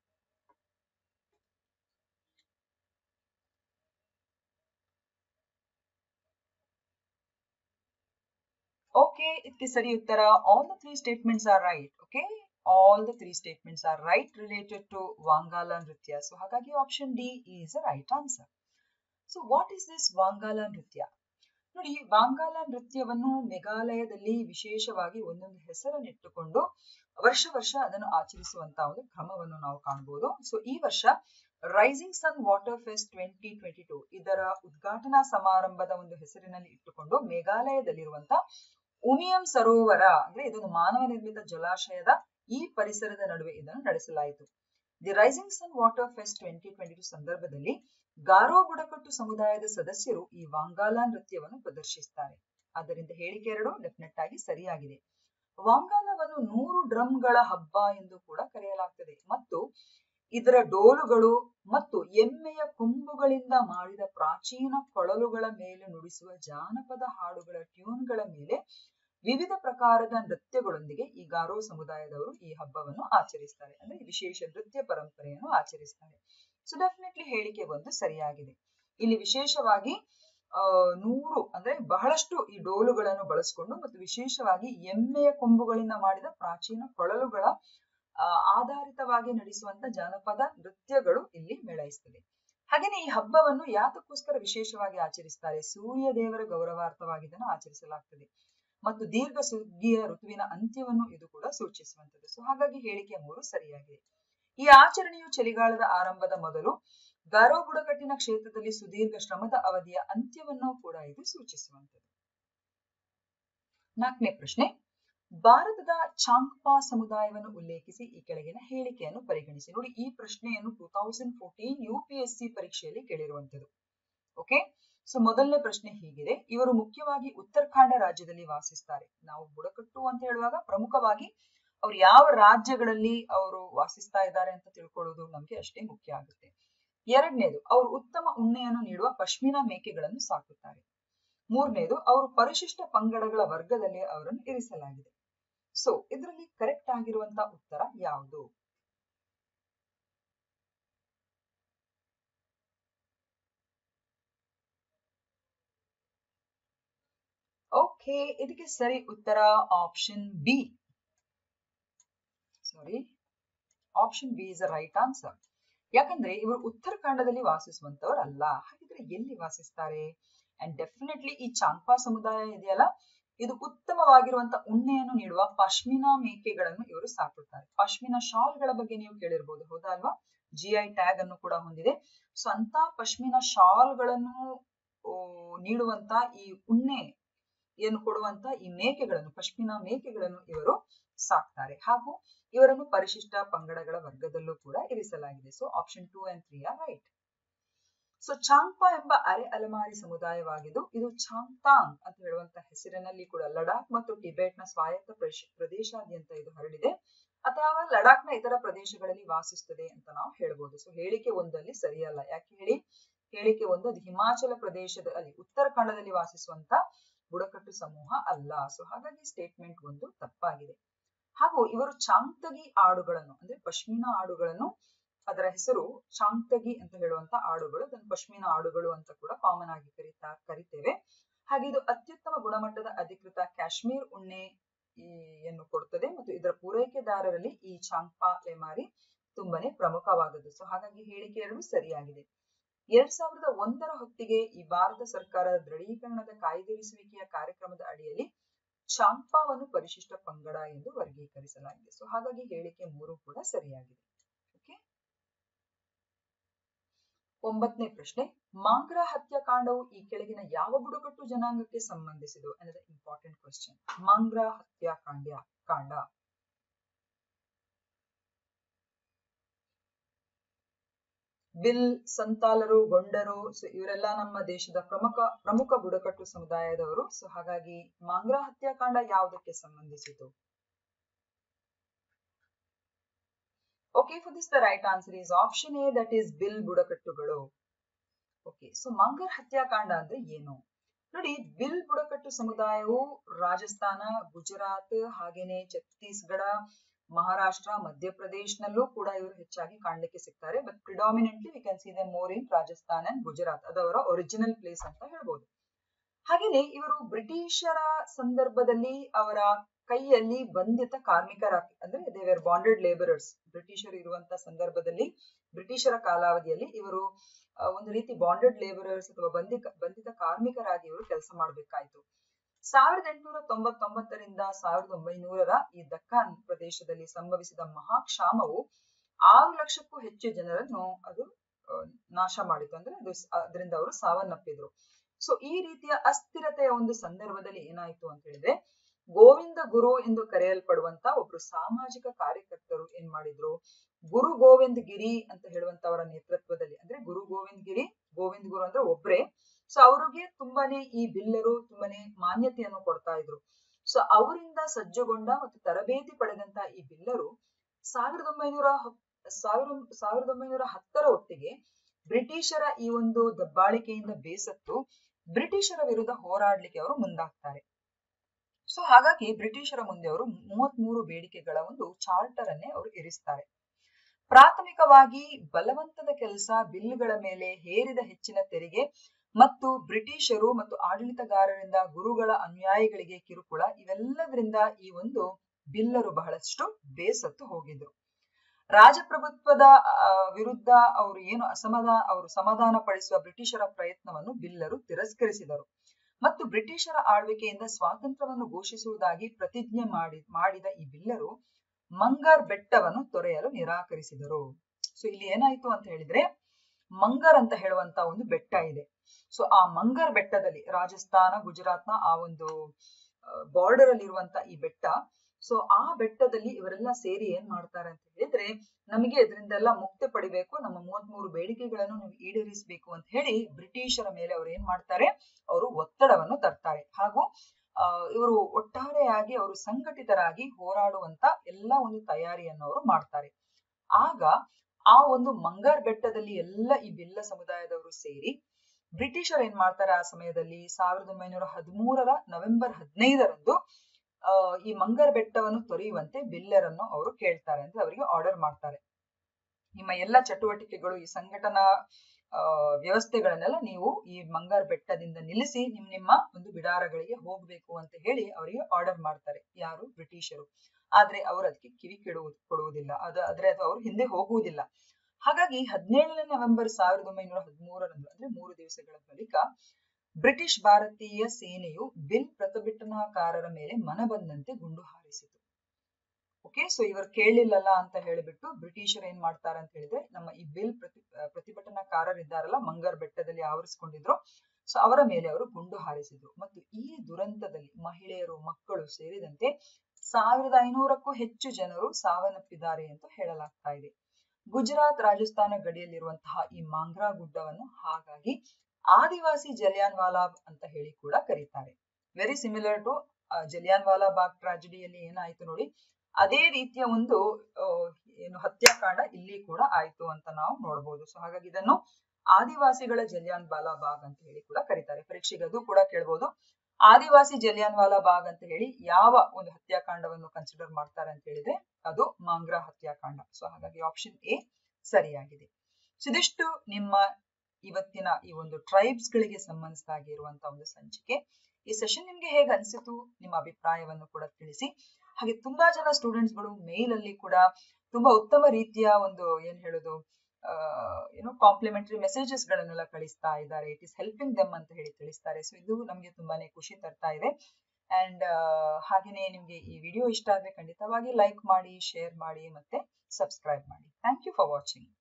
okay ಇದಕ್ಕೆ ಸರಿ ಉತ್ತರ all the three statements are right okay all the three statements are right related to Wangala ನೃತ್ಯ ಸೊ ಹಾಗಾಗಿ option D is a right answer so what is this Wangala ನೃತ್ಯ ನೋಡಿ ವಾಂಗಾಲ ನೃತ್ಯವನ್ನು ಮೇಘಾಲಯದಲ್ಲಿ ವಿಶೇಷವಾಗಿ ಒಂದೊಂದು ಹೆಸರನ್ನಿಟ್ಟುಕೊಂಡು ವರ್ಷ ವರ್ಷ ಅದನ್ನು ಆಚರಿಸುವಂತಹ ಒಂದು ಕ್ರಮವನ್ನು ನಾವು ಕಾಣಬಹುದು ಸೊ ಈ ವರ್ಷ rising sun water fest twenty twenty two ಇದರ ಉದ್ಘಾಟನಾ ಸಮಾರಂಭದ ಒಂದು ಹೆಸರಿನಲ್ಲಿ ಇಟ್ಟುಕೊಂಡು ಮೇಘಾಲಯದಲ್ಲಿರುವಂತ ಉಮಿಯಂ ಸರೋವರ ಅಂದ್ರೆ ಇದೊಂದು ಮಾನವ ನಿರ್ಮಿತ ಜಲಾಶಯದ ಈ ಪರಿಸರದ ನಡುವೆ ಇದನ್ನು ನಡೆಸಲಾಯಿತು the rising sun water fest twenty twenty two ಸಂದರ್ಭದಲ್ಲಿ ಗಾರೋ ಬುಡಕಟ್ಟು ಸಮುದಾಯದ ಸದಸ್ಯರು ಈ ವಾಂಗಾಲ ನೃತ್ಯವನ್ನು ಪ್ರದರ್ಶಿಸುತ್ತಾರೆ ಆದ್ದರಿಂದ ಹೇಳಿಕೆ ಎರಡು ಡೆಫಿನೆಟ್ ಆಗಿ ಸರಿಯಾಗಿದೆ ವಾಂಗಾಲವನ್ನು ನೂರು ಡ್ರಮ್ಗಳ ಹಬ್ಬ ಎಂದು ಕೂಡ ಕರೆಯಲಾಗ್ತದೆ ಮತ್ತು ಇದರ ಡೋಲುಗಳು ಮತ್ತು ಎಮ್ಮೆಯ ಕೊಂಬುಗಳಿಂದ ಮಾಡಿದ ಪ್ರಾಚೀನ ಕೊಳಲುಗಳ ಮೇಲೆ ನುಡಿಸುವ ಜಾನಪದ ಹಾಡುಗಳ ಟ್ಯೂನ್ಗಳ ಮೇಲೆ ವಿವಿಧ ಪ್ರಕಾರದ ನೃತ್ಯಗಳೊಂದಿಗೆ ಈ ಗಾರೋ ಸಮುದಾಯದವರು ಈ ಹಬ್ಬವನ್ನು ಆಚರಿಸ್ತಾರೆ ಅಂದ್ರೆ ವಿಶೇಷ ನೃತ್ಯ ಪರಂಪರೆಯನ್ನು ಆಚರಿಸ್ತಾರೆ ಸೊ ಡೆಫಿನೆಟ್ಲಿ ಹೇಳಿಕೆ ಒಂದು ಸರಿಯಾಗಿದೆ ಇಲ್ಲಿ ವಿಶೇಷವಾಗಿ ಆ ನೂರು ಅಂದ್ರೆ ಬಹಳಷ್ಟು ಈ ಡೋಲುಗಳನ್ನು ಬಳಸಿಕೊಂಡು ಮತ್ತು ವಿಶೇಷವಾಗಿ ಎಮ್ಮೆಯ ಕೊಂಬುಗಳಿಂದ ಮಾಡಿದ ಪ್ರಾಚೀನ ಕೊಳಲುಗಳ ಆಧಾರಿತವಾಗಿ ನಡೆಸುವಂತ ಜಾನಪದ ನೃತ್ಯಗಳು ಇಲ್ಲಿ ಮೇಳೈಸ್ತದೆ ಹಾಗೇನೆ ಈ ಹಬ್ಬವನ್ನು ಯಾತಕ್ಕೋಸ್ಕರ ವಿಶೇಷವಾಗಿ ಆಚರಿಸ್ತಾರೆ ಸೂರ್ಯ ದೇವರ ಗೌರವಾರ್ಥವಾಗಿ ಇದನ್ನು ಆಚರಿಸಲಾಗ್ತದೆ ಮತ್ತು ದೀರ್ಘ ಸುಗ್ಗಿಯ ಋತುವಿನ ಅಂತ್ಯವನ್ನು ಇದು ಕೂಡ ಸೂಚಿಸುವಂತದ್ದು ಸೊ ಹಾಗಾಗಿ ಹೇಳಿಕೆ ಮೂರು ಸರಿಯಾಗಿದೆ ಈ ಆಚರಣೆಯು ಚಳಿಗಾಲದ ಆರಂಭದ ಮೊದಲು ಗಾರೋ ಬುಡಕಟ್ಟಿನ ಕ್ಷೇತ್ರದಲ್ಲಿ ಸುದೀರ್ಘ ಶ್ರಮದ ಅವಧಿಯ ಅಂತ್ಯವನ್ನು ಕೂಡ ಇದು ಸೂಚಿಸುವಂತದ್ದು ನಾಲ್ಕನೇ ಪ್ರಶ್ನೆ ಭಾರತದ ಚಾಂಗ್ಪಾ ಸಮುದಾಯವನ್ನು ಉಲ್ಲೇಖಿಸಿ ಈ ಕೆಳಗಿನ ಹೇಳಿಕೆಯನ್ನು ಪರಿಗಣಿಸಿ ನೋಡಿ ಈ ಪ್ರಶ್ನೆಯನ್ನು two thousand fourteen U P S C ಪರೀಕ್ಷೆಯಲ್ಲಿ ಕೇಳಿರುವಂತದ್ದು ಓಕೆ ಸೊ ಮೊದಲನೇ ಪ್ರಶ್ನೆ ಹೀಗಿದೆ ಇವರು ಮುಖ್ಯವಾಗಿ ಉತ್ತರಾಖಂಡ ರಾಜ್ಯದಲ್ಲಿ ವಾಸಿಸ್ತಾರೆ ನಾವು ಬುಡಕಟ್ಟು ಅಂತ ಹೇಳುವಾಗ ಪ್ರಮುಖವಾಗಿ ಅವ್ರು ಯಾವ ರಾಜ್ಯಗಳಲ್ಲಿ ಅವರು ವಾಸಿಸ್ತಾ ಇದ್ದಾರೆ ಅಂತ ತಿಳ್ಕೊಳ್ಳೋದು ನಮ್ಗೆ ಅಷ್ಟೇ ಮುಖ್ಯ ಆಗುತ್ತೆ ಎರಡನೇದು ಅವರು ಉತ್ತಮ ಉಣ್ಣೆಯನ್ನು ನೀಡುವ ಪಶ್ಮಿನ ಮೇಕೆಗಳನ್ನು ಸಾಕುತ್ತಾರೆ ಮೂರನೇದು ಅವರು ಪರಿಶಿಷ್ಟ ಪಂಗಡಗಳ ವರ್ಗದಲ್ಲಿ ಅವರನ್ನು ಇರಿಸಲಾಗಿದೆ ಸೊ ಇದರಲ್ಲಿ ಕರೆಕ್ಟ್ ಆಗಿರುವಂತ ಉತ್ತರ ಯಾವುದು ಓಕೆ ಇದಕ್ಕೆ ಸರಿ ಉತ್ತರ option B sorry option B is a right answer ಯಾಕಂದ್ರೆ ಇವರು ಉತ್ತರಾಖಂಡದಲ್ಲಿ ವಾಸಿಸುವಂತವರಲ್ಲ ಹಾಗಿದ್ರೆ ಎಲ್ಲಿ ವಾಸಿಸ್ತಾರೆ ಅಂಡ್ ಡೆಫಿನೆಟ್ಲಿ ಈ ಚಾಂಪಾ ಸಮುದಾಯ ಇದೆಯಲ್ಲ ಇದು ಉತ್ತಮವಾಗಿರುವಂತ ಉಣ್ಣೆಯನ್ನು ನೀಡುವ ಪಶ್ಮಿನಾ ಮೇಕೆಗಳನ್ನು ಇವರು ಸಾಕುತ್ತಾರೆ ಪಶ್ಮಿನಾ ಶಾಲ್ಗಳ ಬಗ್ಗೆ ನೀವು ಕೇಳಿರ್ಬೋದು ಹೌದಾ ಅಲ್ವಾ ಜಿ ಐ ಟ್ಯಾಗ್ ಅನ್ನು ಕೂಡ ಹೊಂದಿದೆ ಸೊ ಅಂತ ಪಶ್ಮಿನಾ ಶಾಲ್ಗಳನ್ನು ನೀಡುವಂತ ಈ ಉಣ್ಣೆ ಏನು ಕೊಡುವಂತ ಈ ಮೇಕೆಗಳನ್ನು ಪಶ್ಮಿನಾ ಮೇಕೆಗಳನ್ನು ಇವರು ಸಾಕ್ತಾರೆ ಹಾಗೂ ಇವರನ್ನು ಪರಿಶಿಷ್ಟ ಪಂಗಡಗಳ ವರ್ಗದಲ್ಲೂ ಕೂಡ ಇರಿಸಲಾಗಿದೆ so option two and three are right so Changpa ಎಂಬ ಅರೆ ಅಲೆಮಾರಿ ಸಮುದಾಯವಾಗಿದ್ದು ಇದು ಚಾಂಗ್ತಾಂಗ್ ಅಂತ ಹೇಳುವಂತ ಹೆಸರಿನಲ್ಲಿ ಕೂಡ ಲಡಾಖ್ ಮತ್ತು ಟಿಬೆಟ್ ನ ಸ್ವಾಯತ್ತ ಪ್ರದೇಶಾದ್ಯಂತ ಇದು ಹರಡಿದೆ ಅಥವಾ ಲಡಾಖ್ನ ಇತರ ಪ್ರದೇಶಗಳಲ್ಲಿ ವಾಸಿಸುತ್ತದೆ ಅಂತ ನಾವು ಹೇಳ್ಬೋದು ಸೊ ಹೇಳಿಕೆ ಒಂದಲ್ಲಿ ಸರಿಯಲ್ಲ ಯಾಕೆ ಹೇಳಿ ಹೇಳಿಕೆ ಒಂದು ಅದು ಹಿಮಾಚಲ ಪ್ರದೇಶದಲ್ಲಿ ಉತ್ತರಾಖಂಡದಲ್ಲಿ ವಾಸಿಸುವಂತ ಬುಡಕಟ್ಟು ಸಮೂಹ ಅಲ್ಲ ಸೊ ಹಾಗಾಗಿ ಸ್ಟೇಟ್ಮೆಂಟ್ ಒಂದು ತಪ್ಪಾಗಿದೆ ಹಾಗೂ ಇವರು ಚಾಂಗ್ತಗಿ ಆಡುಗಳನ್ನು ಅಂದ್ರೆ ಪಶ್ಮಿನ ಆಡುಗಳನ್ನು ಅದರ ಹೆಸರು ಚಾಂಗ್ತಗಿ ಅಂತ ಹೇಳುವಂತ ಆಡುಗಳು ಅದನ್ನು ಪಶ್ಮಿನ ಆಡುಗಳು ಅಂತ ಕೂಡ ಕಾಮನ್ ಆಗಿ ಕರೀತಾ ಕರಿತೇವೆ ಹಾಗೆ ಇದು ಅತ್ಯುತ್ತಮ ಗುಣಮಟ್ಟದ ಅಧಿಕೃತ ಕಾಶ್ಮೀರ್ ಉಣ್ಣೆ ಯನ್ನು ಕೊಡುತ್ತದೆ ಮತ್ತು ಇದರ ಪೂರೈಕೆದಾರರಲ್ಲಿ ಈ ಚಾಂಗ್ಪಾ ಲೆಮಾರಿ ತುಂಬಾನೇ ಪ್ರಮುಖವಾದದ್ದು ಸೊ ಹಾಗಾಗಿ ಹೇಳಿಕೆ ಎರಡು ಸರಿಯಾಗಿದೆ ಎರಡ್ ಸಾವಿರದ ಒಂದರ ಹೊತ್ತಿಗೆ ಈ ಭಾರತ ಸರ್ಕಾರದ ದೃಢೀಕರಣದ ಕಾಯ್ದಿರಿಸುವಿಕೆಯ ಕಾರ್ಯಕ್ರಮದ ಅಡಿಯಲ್ಲಿ ಚಾಂಪಾವನ್ನು ಪರಿಶಿಷ್ಟ ಪಂಗಡ ಎಂದು ವರ್ಗೀಕರಿಸಲಾಗಿದೆ ಸೊ ಹಾಗಾಗಿ ಹೇಳಿಕೆ ಮೂರು ಕೂಡ ಸರಿಯಾಗಿದೆ ಓಕೆ ಒಂಬತ್ತನೇ ಪ್ರಶ್ನೆ ಮಾಂಗ್ರಾ ಹತ್ಯಾಕಾಂಡವು ಈ ಕೆಳಗಿನ ಯಾವ ಬುಡಕಟ್ಟು ಜನಾಂಗಕ್ಕೆ ಸಂಬಂಧಿಸಿದು ಅನ್ನೋದು ಇಂಪಾರ್ಟೆಂಟ್ ಕ್ವಶನ್ ಮಾಂಗ್ರಾ ಹತ್ಯಾಕಾಂಡ ಕಾಂಡ ಬಿಲ್ ಸಂತಾಲರು ಗೊಂಡರು ಸೊ ಇವರೆಲ್ಲ ನಮ್ಮ ದೇಶದ ಪ್ರಮುಖ ಪ್ರಮುಖ ಬುಡಕಟ್ಟು ಸಮುದಾಯದವರು ಸೊ ಹಾಗಾಗಿ ಮಾಂಗ್ರಾ ಹತ್ಯಾಕಾಂಡ ಯಾವುದಕ್ಕೆ ಸಂಬಂಧಿಸಿತು okay for this the right answer is option A that is Bhil ಬುಡಕಟ್ಟುಗಳು ಓಕೆ ಸೊ ಮಂಗರ್ ಹತ್ಯಾಕಾಂಡ ಅಂದ್ರೆ ಏನು ನೋಡಿ ಬಿಲ್ ಬುಡಕಟ್ಟು ಸಮುದಾಯವು ರಾಜಸ್ಥಾನ ಗುಜರಾತ್ ಹಾಗೇನೆ ಛತ್ತೀಸ್ಗಢ ಮಹಾರಾಷ್ಟ್ರ ಮಧ್ಯಪ್ರದೇಶನಲ್ಲೂ ಕೂಡ ಇವರು ಹೆಚ್ಚಾಗಿ ಕಾಣ್ಲಿಕ್ಕೆ ಸಿಗ್ತಾರೆ but predominantly we can see the more in Rajasthan and Gujarat ಅದು ಅವರ ಒರಿಜಿನಲ್ ಪ್ಲೇಸ್ ಅಂತ ಹೇಳ್ಬೋದು ಹಾಗೇನೆ ಇವರು ಬ್ರಿಟಿಷರ ಸಂದರ್ಭದಲ್ಲಿ ಅವರ ಕೈಯಲ್ಲಿ ಬಂಧಿತ ಕಾರ್ಮಿಕರಾಗಿ ಅಂದ್ರೆ ದೇ ವೇರ್ ಬಾಂಡೆಡ್ ಲೇಬರರ್ಸ್ ಬ್ರಿಟಿಷರು ಇರುವಂತ ಸಂದರ್ಭದಲ್ಲಿ ಬ್ರಿಟಿಷರ ಕಾಲಾವಧಿಯಲ್ಲಿ ಇವರು ಒಂದು ರೀತಿ ಬಾಂಡೆಡ್ ಲೇಬರರ್ಸ್ ಅಥವಾ ಬಂಧಿಕ ಬಂಧಿತ ಕಾರ್ಮಿಕರಾಗಿ ಇವರು ಕೆಲಸ ಮಾಡಬೇಕಾಯ್ತು ಸಾವಿರದ ಎಂಟುನೂರ ತೊಂಬತ್ತೊಂಬತ್ತರಿಂದ ಸಾವಿರದ ಒಂಬೈನೂರರ ಈ ದಖಾನ್ ಪ್ರದೇಶದಲ್ಲಿ ಸಂಭವಿಸಿದ ಮಹಾಕ್ಷಾಮವು ಆರು ಲಕ್ಷಕ್ಕೂ ಹೆಚ್ಚು ಜನರನ್ನು ಅದು ನಾಶ ಮಾಡಿತು ಅಂದ್ರೆ ಅದು ಅದರಿಂದ ಅವರು ಸಾವನ್ನಪ್ಪಿದ್ರು ಸೊ ಈ ರೀತಿಯ ಅಸ್ಥಿರತೆಯ ಒಂದು ಸಂದರ್ಭದಲ್ಲಿ ಏನಾಯ್ತು ಅಂತ ಹೇಳಿದ್ರೆ ಗೋವಿಂದ ಗುರು ಎಂದು ಕರೆಯಲ್ಪಡುವಂತ ಒಬ್ರು ಸಾಮಾಜಿಕ ಕಾರ್ಯಕರ್ತರು ಏನ್ ಮಾಡಿದ್ರು ಗುರು ಗೋವಿಂದ್ ಗಿರಿ ಅಂತ ಹೇಳುವಂತವರ ನೇತೃತ್ವದಲ್ಲಿ ಅಂದ್ರೆ ಗುರು ಗೋವಿಂದ್ ಗಿರಿ ಗೋವಿಂದ್ ಗುರು ಅಂದ್ರೆ ಒಬ್ರೇ ಸೊ ಅವರಿಗೆ ತುಂಬಾನೇ ಈ ಬಿಲ್ಲರು ತುಂಬಾನೇ ಮಾನ್ಯತೆಯನ್ನು ಕೊಡ್ತಾ ಇದ್ರು ಸೊ ಅವರಿಂದ ಸಜ್ಜುಗೊಂಡ ಮತ್ತು ತರಬೇತಿ ಪಡೆದಂತ ಈ ಬಿಲ್ಲರು ಸಾವಿರದ ಒಂಬೈನೂರ ಸಾವಿರ ಸಾವಿರದ ಒಂಬೈನೂರ ಹತ್ತರ ಹೊತ್ತಿಗೆ ಬ್ರಿಟಿಷರ ಈ ಒಂದು ದಬ್ಬಾಳಿಕೆಯಿಂದ ಬೇಸತ್ತು ಬ್ರಿಟಿಷರ ವಿರುದ್ಧ ಹೋರಾಡ್ಲಿಕ್ಕೆ ಅವರು ಮುಂದಾಗ್ತಾರೆ ಸೊ ಹಾಗಾಗಿ ಬ್ರಿಟಿಷರ ಮುಂದೆ ಅವರು ಮೂವತ್ತ್ ಮೂರು ಬೇಡಿಕೆಗಳ ಒಂದು ಚಾರ್ಟರ್ ಅನ್ನೇ ಅವರು ಇರಿಸ್ತಾರೆ ಪ್ರಾಥಮಿಕವಾಗಿ ಬಲವಂತದ ಕೆಲಸ ಬಿಲ್ಗಳ ಮೇಲೆ ಹೇರಿದ ಹೆಚ್ಚಿನ ತೆರಿಗೆ ಮತ್ತು ಬ್ರಿಟಿಷರು ಮತ್ತು ಆಡಳಿತಗಾರರಿಂದ ಗುರುಗಳ ಅನುಯಾಯಿಗಳಿಗೆ ಕಿರುಕುಳ ಇವೆಲ್ಲದರಿಂದ ಈ ಒಂದು ಬಿಲ್ಲರು ಬಹಳಷ್ಟು ಬೇಸತ್ತು ಹೋಗಿದ್ರು ರಾಜಪ್ರಭುತ್ವದ ವಿರುದ್ಧ ಅವರು ಏನು ಅಸಮಾಧಾನ ಅವರು ಸಮಾಧಾನ ಪಡಿಸುವ ಬ್ರಿಟಿಷರ ಪ್ರಯತ್ನವನ್ನು ಬಿಲ್ಲರು ತಿರಸ್ಕರಿಸಿದರು ಮತ್ತು ಬ್ರಿಟಿಷರ ಆಳ್ವಿಕೆಯಿಂದ ಸ್ವಾತಂತ್ರ್ಯವನ್ನು ಘೋಷಿಸುವುದಾಗಿ ಪ್ರತಿಜ್ಞೆ ಮಾಡಿ ಮಾಡಿದ ಈ ಬಿಲ್ಲರು ಮಂಗರ್ ಬೆಟ್ಟವನ್ನು ತೊರೆಯಲು ನಿರಾಕರಿಸಿದರು ಸೊ ಇಲ್ಲಿ ಏನಾಯ್ತು ಅಂತ ಹೇಳಿದ್ರೆ ಮಂಗರ್ ಅಂತ ಹೇಳುವಂತ ಒಂದು ಬೆಟ್ಟ ಇದೆ ಸೊ ಆ ಮಂಗರ್ ಬೆಟ್ಟದಲ್ಲಿ ರಾಜಸ್ಥಾನ ಗುಜರಾತ್ನ ಆ ಒಂದು ಬಾರ್ಡರ್ ಅಲ್ಲಿ ಇರುವಂತ ಈ ಬೆಟ್ಟ ಸೊ ಆ ಬೆಟ್ಟದಲ್ಲಿ ಇವರೆಲ್ಲ ಸೇರಿ ಏನ್ ಮಾಡ್ತಾರೆ ಅಂತ ಹೇಳಿದ್ರೆ ನಮಗೆ ಇದರಿಂದೆಲ್ಲ ಮುಕ್ತಿ ಪಡಿಬೇಕು ನಮ್ಮ ಮೂವತ್ತ್ ಮೂರು ಬೇಡಿಕೆಗಳನ್ನು ನೀವು ಈಡೇರಿಸಬೇಕು ಅಂತ ಹೇಳಿ ಬ್ರಿಟಿಷರ ಮೇಲೆ ಅವ್ರು ಏನ್ ಮಾಡ್ತಾರೆ ಅವರು ಒತ್ತಡವನ್ನು ತರ್ತಾರೆ ಹಾಗೂ ಅಹ್ ಇವರು ಒಟ್ಟಾರೆಯಾಗಿ ಅವರು ಸಂಘಟಿತರಾಗಿ ಹೋರಾಡುವಂತ ಎಲ್ಲ ಒಂದು ತಯಾರಿಯನ್ನು ಅವರು ಮಾಡ್ತಾರೆ ಆಗ ಆ ಒಂದು ಮಂಗಾರ್ ಬೆಟ್ಟದಲ್ಲಿ ಎಲ್ಲ ಈ ಬಿಲ್ಲ ಸಮುದಾಯದವರು ಸೇರಿ ಬ್ರಿಟಿಷರ್ ಏನ್ ಮಾಡ್ತಾರೆ ಆ ಸಮಯದಲ್ಲಿ ಸಾವಿರದ ಒಂಬೈನೂರ ಹದಿಮೂರರ ನವೆಂಬರ್ ಹದಿನೈದರಂದು ಅಹ್ ಈ ಮಂಗರ್ ಬೆಟ್ಟವನ್ನು ತೊರೆಯುವಂತೆ ಬಿಲ್ಲರನ್ನು ಅವರು ಕೇಳ್ತಾರೆ ಅಂದ್ರೆ ಅವರಿಗೆ ಆರ್ಡರ್ ಮಾಡ್ತಾರೆ ನಿಮ್ಮ ಎಲ್ಲ ಚಟುವಟಿಕೆಗಳು ಈ ಸಂಘಟನಾ ಅಹ್ ವ್ಯವಸ್ಥೆಗಳನ್ನೆಲ್ಲ ನೀವು ಈ ಮಂಗಾರ್ ಬೆಟ್ಟದಿಂದ ನಿಲ್ಲಿಸಿ ನಿಮ್ ನಿಮ್ಮ ಒಂದು ಬಿಡಾರಗಳಿಗೆ ಹೋಗ್ಬೇಕು ಅಂತ ಹೇಳಿ ಅವರಿಗೆ ಆರ್ಡರ್ ಮಾಡ್ತಾರೆ ಯಾರು ಬ್ರಿಟಿಷರು ಆದ್ರೆ ಅವರು ಅದಕ್ಕೆ ಕಿವಿ ಕೆಡುವುದು ಕೊಡುವುದಿಲ್ಲ ಅದು ಆದ್ರೆ ಅದು ಅವರು ಹಿಂದೆ ಹೋಗುವುದಿಲ್ಲ ಹಾಗಾಗಿ ಹದಿನೇಳನೇ ನವೆಂಬರ್ ಸಾವಿರದ ಒಂಬೈನೂರ ಹದಿಮೂರರಂದು ಅಂದ್ರೆ ಮೂರು ದಿವಸಗಳ ಬಳಿಕ ಬ್ರಿಟಿಷ್ ಭಾರತೀಯ ಸೇನೆಯು ಬಿಲ್ ಪ್ರತಿಭಟನಾಕಾರರ ಮೇಲೆ ಮನಬಂದಂತೆ ಗುಂಡು ಹಾರಿಸಿತು ಓಕೆ ಸೊ ಇವರು ಕೇಳಿಲ್ಲಲ್ಲ ಅಂತ ಹೇಳಿಬಿಟ್ಟು ಬ್ರಿಟಿಷರು ಏನ್ ಮಾಡ್ತಾರೆ ಅಂತ ಹೇಳಿದ್ರೆ ನಮ್ಮ ಈ ಬಿಲ್ ಪ್ರತಿ ಪ್ರತಿಭಟನಾಕಾರರಿದ್ದಾರಲ್ಲ ಮಂಗರ್ ಬೆಟ್ಟದಲ್ಲಿ ಆವರಿಸಿಕೊಂಡಿದ್ರು ಸೊ ಅವರ ಮೇಲೆ ಅವರು ಗುಂಡು ಹಾರಿಸಿದ್ರು ಮತ್ತು ಈ ದುರಂತದಲ್ಲಿ ಮಹಿಳೆಯರು ಮಕ್ಕಳು ಸೇರಿದಂತೆ ಸಾವಿರದ ಐನೂರಕ್ಕೂ ಹೆಚ್ಚು ಜನರು ಸಾವನ್ನಪ್ಪಿದ್ದಾರೆ ಅಂತ ಹೇಳಲಾಗ್ತಾ ಇದೆ ಗುಜರಾತ್ ರಾಜಸ್ಥಾನ ಗಡಿಯಲ್ಲಿರುವಂತಹ ಈ ಮಾಂಗ್ರಾ ಗುಡ್ಡವನ್ನು ಹಾಗಾಗಿ ಆದಿವಾಸಿ ಜಲಿಯಾನ್ ವಾಲಾ ಅಂತ ಹೇಳಿ ಕೂಡ ಕರೀತಾರೆ very similar to Jallianwala Bagh ಟ್ರಾಜಿಡಿಯಲ್ಲಿ ಏನಾಯ್ತು ನೋಡಿ ಅದೇ ರೀತಿಯ ಒಂದು ಏನು ಹತ್ಯಾಕಾಂಡ ಇಲ್ಲಿ ಕೂಡ ಆಯ್ತು ಅಂತ ನಾವು ನೋಡಬಹುದು ಸೊ ಹಾಗಾಗಿ ಇದನ್ನು ಆದಿವಾಸಿಗಳ ಜಲಿಯಾನ್ ವಾಲಾ ಬಾಗ್ ಅಂತ ಹೇಳಿ ಕೂಡ ಕರೀತಾರೆ ಪರೀಕ್ಷೆಗೆ ಅದು ಕೂಡ ಕೇಳ್ಬೋದು ಆದಿವಾಸಿ ಜಲಿಯಾನ್ ವಾಲಾ ಬಾಗ್ ಅಂತ ಹೇಳಿ ಯಾವ ಒಂದು ಹತ್ಯಾಕಾಂಡವನ್ನು ಕನ್ಸಿಡರ್ ಮಾಡ್ತಾರೆ ಅಂತ ಹೇಳಿದ್ರೆ ಅದು ಮಾಂಗ್ರಾ ಹತ್ಯಾಕಾಂಡ ಸೊ ಹಾಗಾಗಿ ಆಪ್ಷನ್ ಎ ಸರಿಯಾಗಿದೆ ಸೊ ಇದಿಷ್ಟು ನಿಮ್ಮ ಇವತ್ತಿನ ಈ ಒಂದು ಟ್ರೈಬ್ಸ್ ಗಳಿಗೆ ಸಂಬಂಧಿಸಿದಾಗಿರುವಂತಹ ಒಂದು ಸಂಚಿಕೆ ಈ ಸೆಷನ್ ನಿಮ್ಗೆ ಹೇಗೆ ಅನಿಸಿತು ನಿಮ್ಮ ಅಭಿಪ್ರಾಯವನ್ನು ಕೂಡ ತಿಳಿಸಿ ಹಾಗೆ ತುಂಬಾ ಜನ ಸ್ಟೂಡೆಂಟ್ಸ್ ಗಳು ಮೇಲ್ ಅಲ್ಲಿ ಕೂಡ ತುಂಬಾ ಉತ್ತಮ ರೀತಿಯ ಒಂದು ಏನ್ ಹೇಳೋದು ಏನೋ ಕಾಂಪ್ಲಿಮೆಂಟರಿ ಮೆಸೇಜಸ್ ಗಳನ್ನೆಲ್ಲ ಕಳಿಸ್ತಾ ಇದ್ದಾರೆ ಇಟ್ ಇಸ್ ಹೆಲ್ಪಿಂಗ್ ದೆಮ್ ಅಂತ ಹೇಳಿ ತಿಳಿಸ್ತಾರೆ ಸೊ ಇದು ನಮ್ಗೆ ತುಂಬಾನೇ ಖುಷಿ ತರ್ತಾ ಇದೆ ಅಂಡ್ ಹಾಗೇನೆ ನಿಮ್ಗೆ ಈ ವಿಡಿಯೋ ಇಷ್ಟ ಆದ್ರೆ ಖಂಡಿತವಾಗಿ ಲೈಕ್ ಮಾಡಿ ಶೇರ್ ಮಾಡಿ ಮತ್ತೆ ಸಬ್ಸ್ಕ್ರೈಬ್ ಮಾಡಿ ಥ್ಯಾಂಕ್ ಯು ಫಾರ್ ವಾಚಿಂಗ್